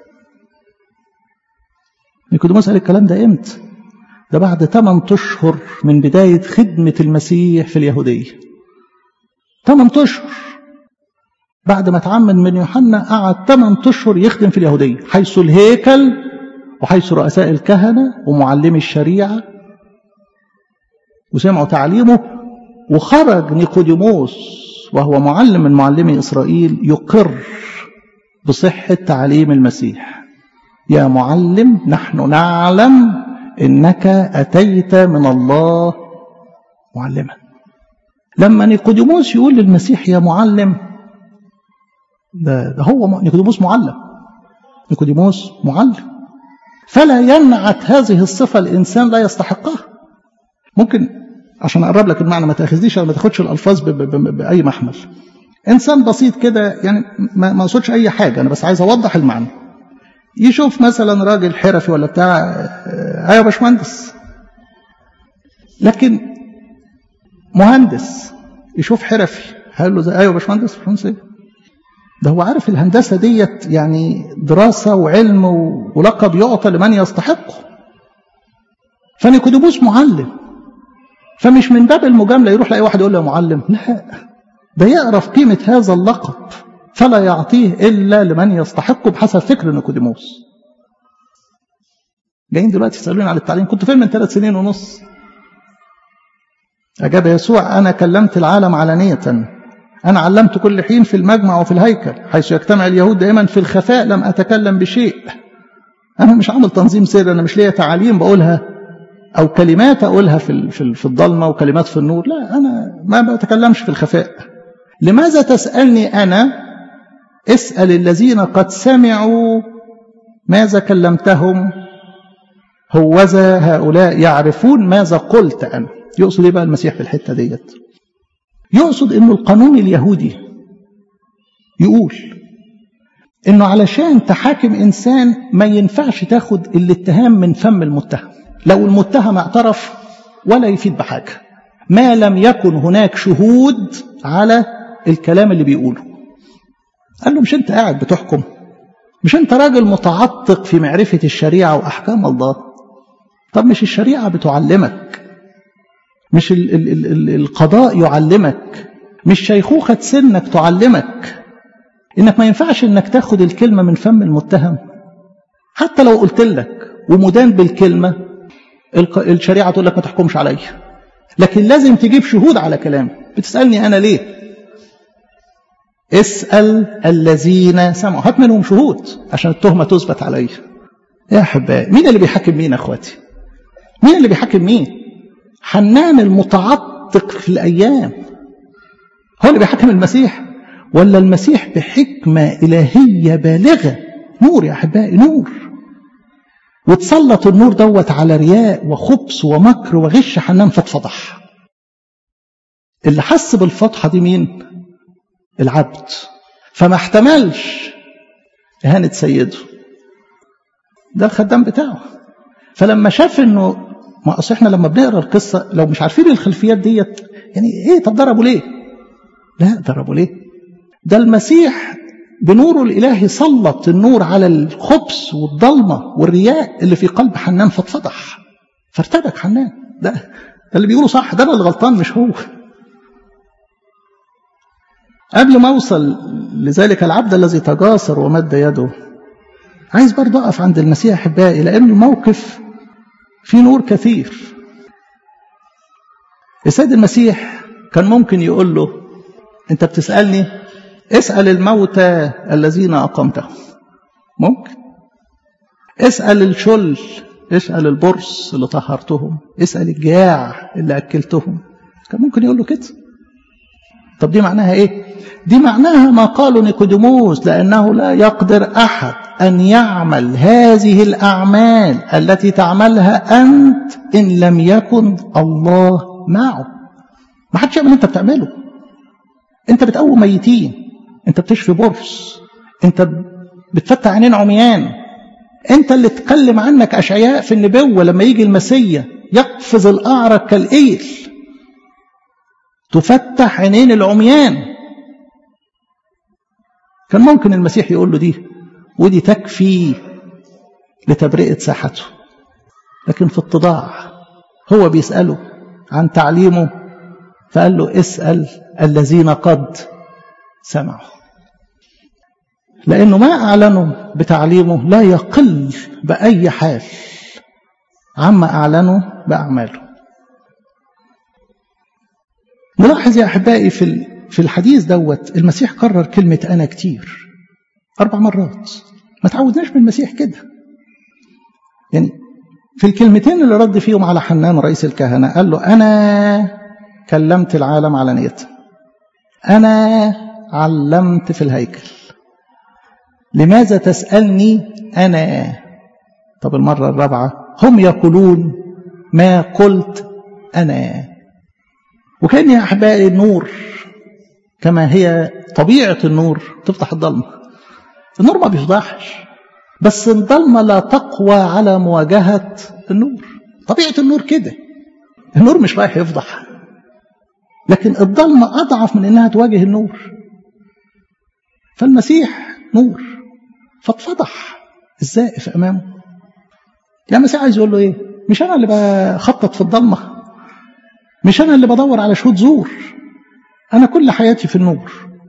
نيكوديموس قال الكلام ده امتى ده بعد 8 اشهر من بدايه خدمه المسيح في اليهوديه 8 اشهر بعد ما اتعمد من يوحنا قعد 8 اشهر يخدم في اليهوديه حيث الهيكل وحيث رؤساء الكهنه ومعلمي الشريعه وسمعوا تعليمه وخرج نيقوديموس وهو معلم من معلمي إسرائيل يقر بصحة تعليم المسيح يا معلم نحن نعلم إنك أتيت من الله معلما لما نيقوديموس يقول للمسيح يا معلم ده, ده هو نيقوديموس معلم نيقوديموس معلم فلا ينعت هذه الصفة الإنسان لا يستحقها ممكن عشان أقرب لك المعنى ما تأخذنيش ما تاخدش الألفاظ ب ب ب بأي محمل إنسان بسيط كده يعني ما أقصدش أي حاجة أنا بس عايز أوضح المعنى يشوف مثلا راجل حرفي ولا بتاع ايوه يا باشمهندس لكن مهندس يشوف حرفي هيقول له زي ايوه يا باشمهندس باشمهندس ايه ده هو عارف الهندسه ديت يعني دراسه وعلم ولقب يعطى لمن يستحقه فنيكوديموس معلم فمش من باب المجامله يروح لاي واحد يقول له يا معلم لا ده يعرف قيمه هذا اللقب فلا يعطيه إلا لمن يستحقه بحسب فكر نيكوديموس جايين دلوقتي يسألوني على التعليم كنت فين من ثلاث سنين ونص أجاب يسوع أنا كلمت العالم علانية أنا علمت كل حين في المجمع وفي الهيكل حيث يجتمع اليهود دائما في الخفاء لم أتكلم بشيء أنا مش عامل تنظيم سر أنا مش ليا تعاليم بقولها أو كلمات أقولها في في الضلمة وكلمات في النور لا أنا ما بتكلمش في الخفاء لماذا تسألني أنا اسأل الذين قد سمعوا ماذا كلمتهم هوذا هؤلاء يعرفون ماذا قلت أنا يقصد إيه بقى المسيح في الحتة ديت يقصد أنه القانون اليهودي يقول أنه علشان تحاكم إنسان ما ينفعش تاخد الاتهام من فم المتهم لو المتهم اعترف ولا يفيد بحاجة ما لم يكن هناك شهود على الكلام اللي بيقوله قال له مش انت قاعد بتحكم مش انت راجل متعطق في معرفة الشريعة وأحكام الله طب مش الشريعة بتعلمك مش ال ال ال ال القضاء يعلمك مش شيخوخة سنك تعلمك انك ما ينفعش انك تاخد الكلمة من فم المتهم حتى لو قلت لك ومدان بالكلمة الشريعة تقول لك ما تحكمش عليا لكن لازم تجيب شهود على كلامي بتسألني أنا ليه اسأل الذين سمعوا هات منهم شهود عشان التهمة تثبت علي يا أحبائي مين اللي بيحاكم مين أخواتي مين اللي بيحاكم مين حنان المتعطق في الأيام هو اللي بيحاكم المسيح ولا المسيح بحكمة إلهية بالغة نور يا أحبائي نور وتسلط النور دوت على رياء وخبث ومكر وغش حنان فاتفضح اللي حس بالفضحة دي مين العبد فما احتملش إهانة سيده ده الخدام بتاعه فلما شاف انه ما اصل احنا لما بنقرا القصه لو مش عارفين الخلفيات ديت يعني ايه طب ضربوا ليه؟ لا ضربوا ليه؟ ده المسيح بنوره الالهي سلط النور على الخبث والضلمه والرياء اللي في قلب حنان فاتفضح فارتبك حنان ده, ده اللي بيقوله صح ده انا اللي غلطان مش هو قبل ما اوصل لذلك العبد الذي تجاسر ومد يده عايز برضه اقف عند المسيح احبائي لان الموقف فيه نور كثير السيد المسيح كان ممكن يقول له انت بتسالني اسال الموتى الذين اقمتهم ممكن اسال الشل اسال البرص اللي طهرتهم اسال الجاع اللي اكلتهم كان ممكن يقول له كده طب دي معناها ايه دي معناها ما قاله نيكوديموس لانه لا يقدر احد ان يعمل هذه الاعمال التي تعملها انت ان لم يكن الله معه ما حدش يعمل انت بتعمله انت بتقوم ميتين انت بتشفي برص انت بتفتح عينين عميان انت اللي تكلم عنك اشعياء في النبوه لما يجي المسيا يقفز الاعرج كالايل تفتح عينين العميان كان ممكن المسيح يقول له دي ودي تكفي لتبرئة ساحته لكن في اتضاع هو بيسأله عن تعليمه فقال له اسأل الذين قد سمعوا لأنه ما أعلنوا بتعليمه لا يقل بأي حال عما أعلنوا بأعماله نلاحظ يا أحبائي في في الحديث دوت المسيح كرر كلمة أنا كتير أربع مرات ما تعودناش من المسيح كده يعني في الكلمتين اللي رد فيهم على حنان رئيس الكهنة قال له أنا كلمت العالم علانية أنا علمت في الهيكل لماذا تسألني أنا طب المرة الرابعة هم يقولون ما قلت أنا وكان يا أحبائي النور كما هي طبيعة النور تفتح الضلمة النور ما بيفضحش بس الضلمة لا تقوى على مواجهة النور طبيعة النور كده النور مش رايح يفضح لكن الضلمة أضعف من إنها تواجه النور فالمسيح نور فاتفضح الزائف أمامه يا المسيح عايز يقول له إيه مش أنا اللي بخطط في الضلمة مش أنا اللي بدور على شهود زور أنا كل حياتي في النور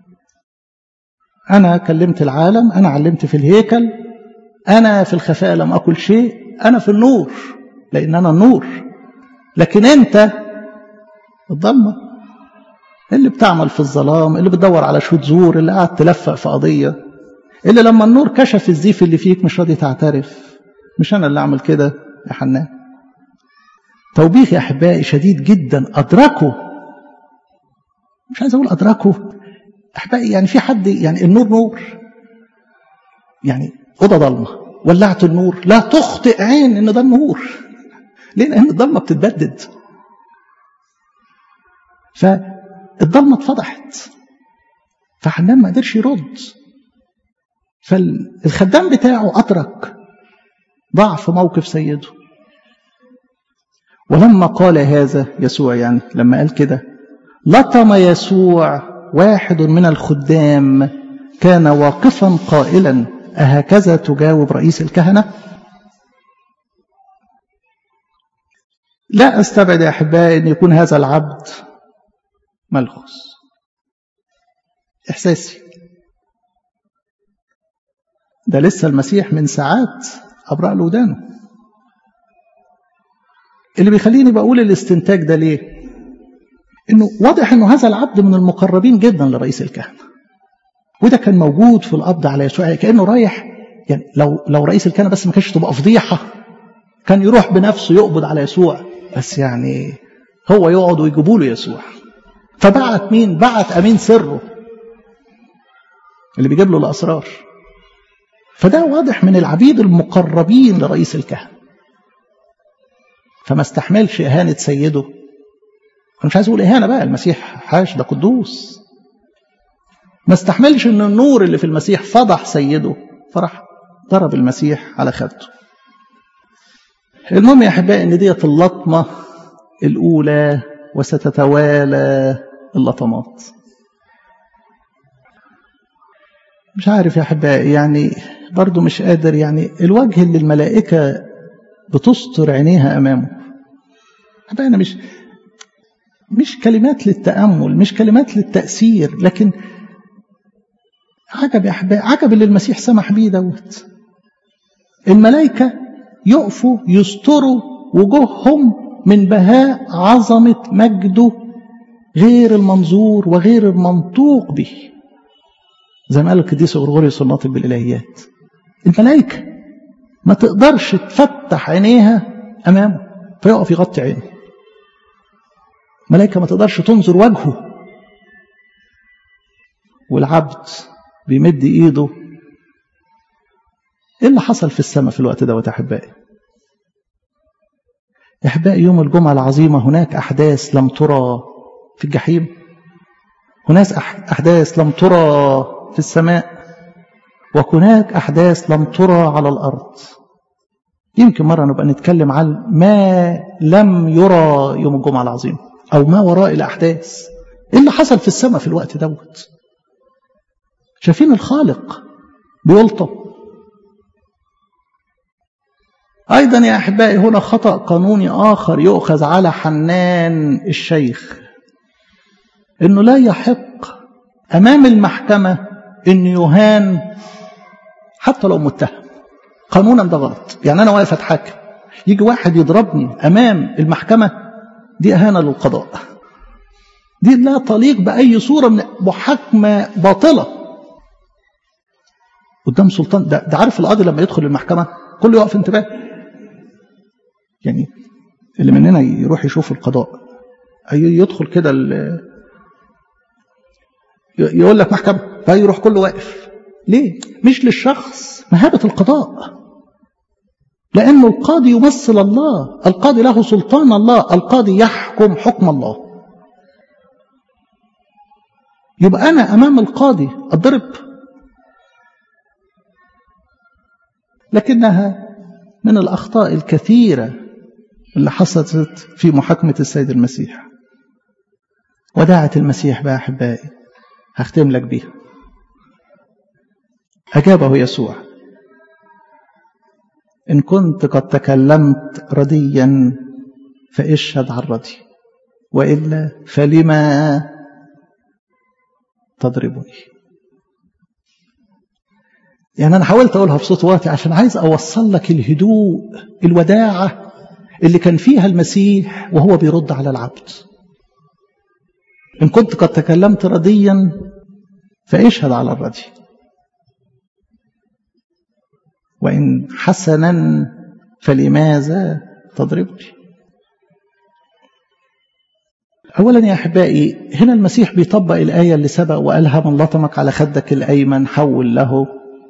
أنا كلمت العالم أنا علمت في الهيكل أنا في الخفاء لم أقل شيء أنا في النور لأن أنا النور لكن أنت الضلمة اللي بتعمل في الظلام اللي بتدور على شهود زور اللي قاعد تلفق في قضية اللي لما النور كشف الزيف اللي فيك مش راضي تعترف مش أنا اللي أعمل كده يا حنان توبيخ يا أحبائي شديد جدا أدركوا مش عايز أقول أدركوا أحبائي يعني في حد يعني النور نور يعني أوضة ضلمة ولعت النور لا تخطئ عين إن ده النور ليه؟ لأن الضلمة بتتبدد فالضلمة اتفضحت فحنان ما قدرش يرد فالخدام بتاعه أدرك ضعف موقف سيده ولما قال هذا يسوع يعني لما قال كده لطم يسوع واحد من الخدام كان واقفا قائلا أهكذا تجاوب رئيس الكهنة لا أستبعد يا أحبائي أن يكون هذا العبد ملخص إحساسي ده لسه المسيح من ساعات أبرأ له ودانه اللي بيخليني بقول الاستنتاج ده ليه انه واضح انه هذا العبد من المقربين جدا لرئيس الكهنه وده كان موجود في القبض على يسوع يعني كانه رايح يعني لو لو رئيس الكهنه بس ما كانش تبقى فضيحه كان يروح بنفسه يقبض على يسوع بس يعني هو يقعد ويجيبوا له يسوع فبعت مين؟ بعت امين سره اللي بيجيب له الاسرار فده واضح من العبيد المقربين لرئيس الكهنه فما استحملش اهانه سيده انا مش عايز اقول اهانه بقى المسيح حاش ده قدوس ما استحملش ان النور اللي في المسيح فضح سيده فراح ضرب المسيح على خدته المهم يا احبائي ان ديت اللطمه الاولى وستتوالى اللطمات مش عارف يا احبائي يعني برضو مش قادر يعني الوجه اللي الملائكه بتستر عينيها امامه احبائي انا مش مش كلمات للتامل مش كلمات للتاثير لكن عجب يا احبائي عجب اللي المسيح سمح بيه دوت الملائكه يقفوا يستروا وجوههم من بهاء عظمه مجده غير المنظور وغير المنطوق به زي ما قال القديس غرغوريوس الناطق بالالهيات الملائكه ما تقدرش تفتح عينيها امامه فيقف يغطي عينه ملائكه ما تقدرش تنظر وجهه والعبد بيمد ايده ايه اللي حصل في السماء في الوقت دوت احبائي احبائي يوم الجمعه العظيمه هناك احداث لم ترى في الجحيم هناك احداث لم ترى في السماء وهناك احداث لم ترى على الارض يمكن مره نبقى نتكلم عن ما لم يرى يوم الجمعه العظيمه او ما وراء الاحداث ايه اللي حصل في السماء في الوقت دوت شايفين الخالق بيلطم أيضا يا أحبائي هنا خطأ قانوني آخر يؤخذ على حنان الشيخ إنه لا يحق أمام المحكمة إنه يهان حتى لو متهم قانونا ده غلط يعني أنا واقف أتحاكم يجي واحد يضربني أمام المحكمة دي إهانة للقضاء دي لا تليق بأي صورة من محاكمة باطلة قدام سلطان ده, ده عارف القاضي لما يدخل المحكمة كله يقف انتباه يعني اللي مننا يروح يشوف القضاء يدخل كده يقول لك محكمة فيروح كله واقف ليه؟ مش للشخص مهابة القضاء لأنه القاضي يمثل الله القاضي له سلطان الله القاضي يحكم حكم الله يبقى أنا أمام القاضي أضرب لكنها من الأخطاء الكثيرة اللي حصلت في محاكمة السيد المسيح وداعة المسيح بقى أحبائي هختم لك بيها أجابه يسوع إن كنت قد تكلمت رديا فاشهد على الردي وإلا فلما تضربني يعني أنا حاولت أقولها بصوت واطي عشان عايز أوصل لك الهدوء الوداعة اللي كان فيها المسيح وهو بيرد على العبد إن كنت قد تكلمت رديا فاشهد على الردي وإن حسنا فلماذا تضربني أولا يا أحبائي هنا المسيح بيطبق الآية اللي سبق وقالها من لطمك على خدك الأيمن حول له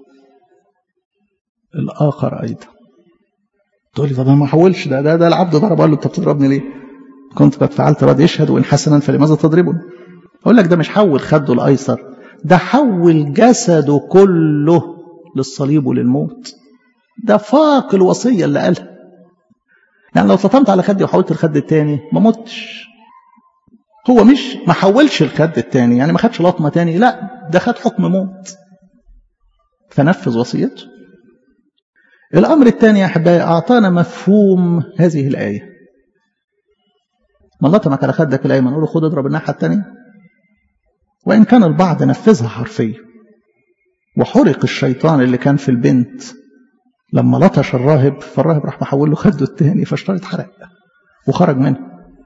الآخر أيضا تقول لي طب أنا ما حولش ده ده, ده العبد ضرب قال له أنت بتضربني ليه؟ كنت قد فعلت راضي يشهد وإن حسنا فلماذا تضربني؟ أقول لك ده مش حول خده الأيسر ده حول جسده كله للصليب وللموت ده فاق الوصية اللي قالها يعني لو سطمت على خدي وحولت الخد التاني ما متش هو مش ما حولش الخد التاني يعني ما خدش لطمة تاني لا ده خد حكم موت فنفذ وصيته الأمر الثاني يا أحبائي أعطانا مفهوم هذه الآية ما لطمك على خدك الأيمن نقول له خد اضرب الناحية الثانية وإن كان البعض نفذها حرفيا وحرق الشيطان اللي كان في البنت لما لطش الراهب فالراهب راح محول له خده التاني فاشترى اتحرق وخرج منه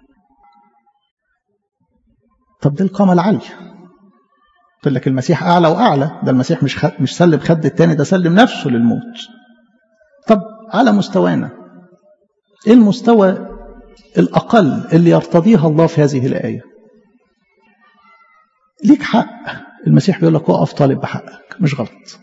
طب دي القامة العالية قلت لك المسيح أعلى وأعلى ده المسيح مش خد مش سلم خد التاني ده سلم نفسه للموت طب على مستوانا ايه المستوى الأقل اللي يرتضيها الله في هذه الآية ليك حق المسيح بيقول لك وقف طالب بحقك مش غلط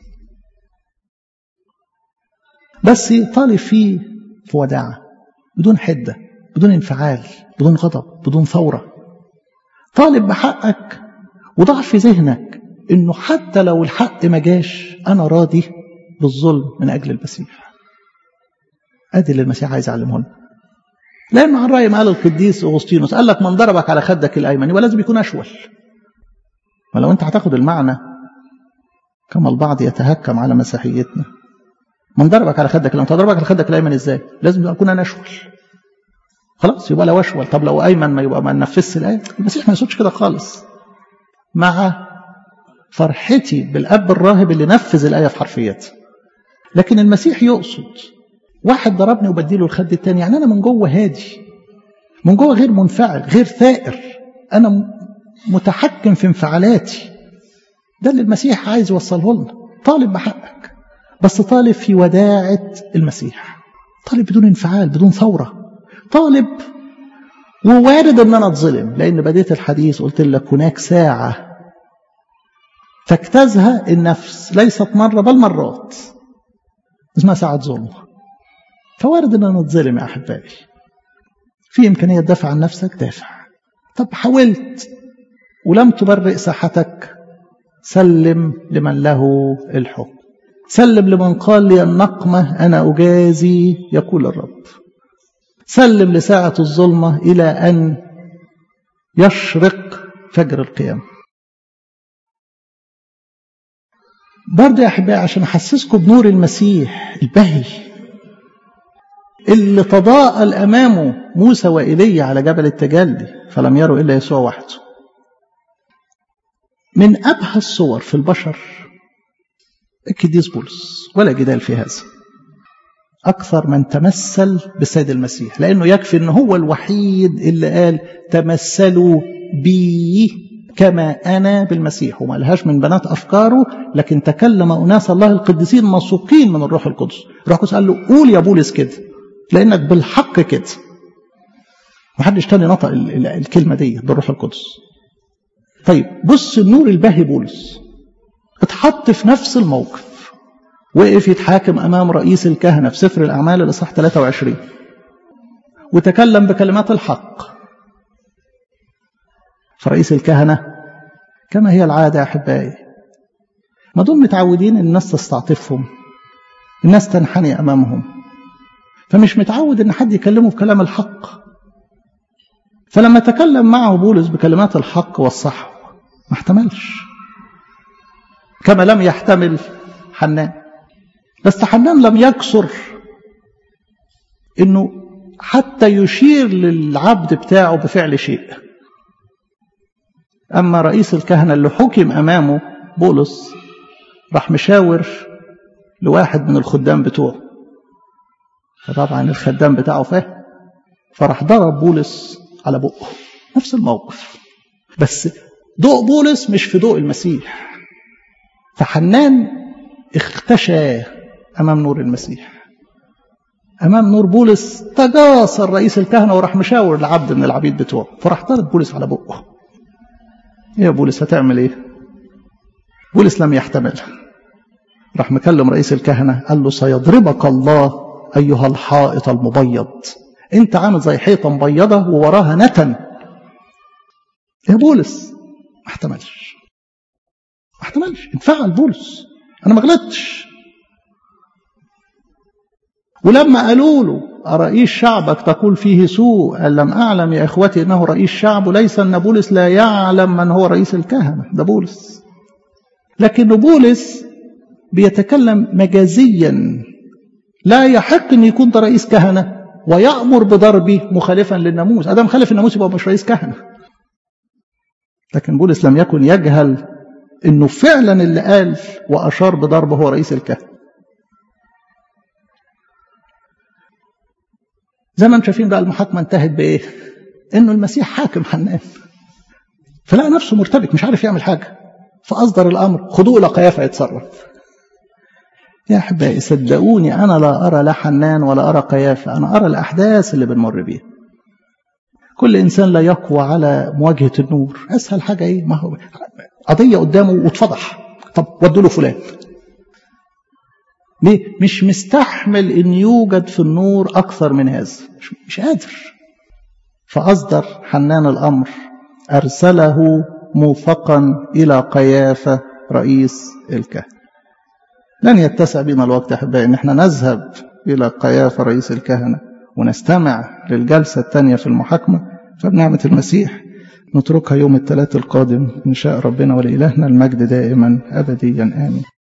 بس طالب فيه في وداعة بدون حدة بدون انفعال بدون غضب بدون ثورة طالب بحقك وضع في ذهنك انه حتى لو الحق ما جاش انا راضي بالظلم من اجل المسيح ادي اللي المسيح عايز يعلمه لنا لان عن راي ما قال القديس اغسطينوس قال لك من ضربك على خدك الايمن يبقى لازم يكون اشول ولو انت هتاخد المعنى كما البعض يتهكم على مسيحيتنا من ضربك على خدك الايمن تضربك على خدك الايمن ازاي لازم اكون انا اشول خلاص يبقى لو اشول طب لو ايمن ما يبقى ما ننفذش الايه المسيح ما يقصدش كده خالص مع فرحتي بالاب الراهب اللي نفذ الايه في حرفيتها لكن المسيح يقصد واحد ضربني وبديله الخد التاني يعني انا من جوه هادي من جوه غير منفعل غير ثائر انا متحكم في انفعالاتي ده اللي المسيح عايز يوصله لنا طالب بحقك بس طالب في وداعة المسيح طالب بدون انفعال بدون ثورة طالب ووارد ان انا اتظلم لان بديت الحديث قلت لك هناك ساعة فاجتازها النفس ليست مرة بل مرات اسمها ساعة ظلم فوارد ان انا اتظلم يا احبائي في امكانية تدافع عن نفسك دافع طب حاولت ولم تبرئ ساحتك سلم لمن له الحكم سلم لمن قال لي النقمة أنا أجازي يقول الرب سلم لساعة الظلمة إلى أن يشرق فجر القيامة برضه يا أحبائي عشان أحسسكم بنور المسيح البهي اللي تضاءل أمامه موسى وإيليا على جبل التجلي فلم يروا إلا يسوع وحده من أبهى الصور في البشر القديس بولس ولا جدال في هذا أكثر من تمثل بالسيد المسيح لأنه يكفي أنه هو الوحيد اللي قال تمثلوا بي كما أنا بالمسيح وما لهاش من بنات أفكاره لكن تكلم أناس الله القديسين مسوقين من الروح القدس الروح القدس قال له قول يا بولس كده لأنك بالحق كده محدش تاني نطق الكلمة دي بالروح القدس طيب بص النور الباهي بولس اتحط في نفس الموقف وقف يتحاكم أمام رئيس الكهنة في سفر الأعمال الإصحاح 23 وتكلم بكلمات الحق فرئيس الكهنة كما هي العادة يا أحبائي ما دول متعودين الناس تستعطفهم الناس تنحني أمامهم فمش متعود إن حد يكلمه بكلام الحق فلما تكلم معه بولس بكلمات الحق والصح ما احتملش كما لم يحتمل حنان بس حنان لم يكسر انه حتى يشير للعبد بتاعه بفعل شيء اما رئيس الكهنه اللي حكم امامه بولس راح مشاور لواحد من الخدام بتوعه فطبعا الخدام بتاعه فاهم فراح ضرب بولس على بقه نفس الموقف بس ضوء بولس مش في ضوء المسيح فحنان اختشى امام نور المسيح امام نور بولس تجاسر رئيس الكهنه وراح مشاور لعبد من العبيد بتوعه فراح ضرب بولس على بقه يا بولس هتعمل ايه بولس لم يحتمل راح مكلم رئيس الكهنه قال له سيضربك الله ايها الحائط المبيض انت عامل زي حيطه مبيضه ووراها نتن يا بولس ما احتملش ما احتملش انفعل بولس انا ما غلطتش ولما قالوا له أرئيس شعبك تقول فيه سوء قال لم أعلم يا إخوتي أنه رئيس شعب ليس أن بولس لا يعلم من هو رئيس الكهنة ده بولس لكن بولس بيتكلم مجازيا لا يحق أن يكون ده رئيس كهنة ويأمر بضربه مخالفا للناموس أدام خالف الناموس يبقى مش رئيس كهنة لكن بولس لم يكن يجهل أنه فعلا اللي قال وأشار بضربه هو رئيس الكهنة زي ما انتم شايفين بقى المحاكمه انتهت بايه؟ انه المسيح حاكم حنان. فلقى نفسه مرتبك مش عارف يعمل حاجه. فاصدر الامر خذوه الى قيافه يتصرف. يا احبائي صدقوني انا لا ارى لا حنان ولا ارى قيافه، انا ارى الاحداث اللي بنمر بيها. كل انسان لا يقوى على مواجهه النور، اسهل حاجه ايه؟ ما هو قضيه قدامه واتفضح. طب ودوا له فلان. ليه؟ مش مستحمل ان يوجد في النور اكثر من هذا مش, مش قادر فاصدر حنان الامر ارسله موفقا الى قيافه رئيس الكهنه لن يتسع بنا الوقت احبائي ان احنا نذهب الى قيافه رئيس الكهنه ونستمع للجلسه الثانيه في المحاكمه فبنعمه المسيح نتركها يوم الثلاث القادم ان شاء ربنا ولالهنا المجد دائما ابديا امين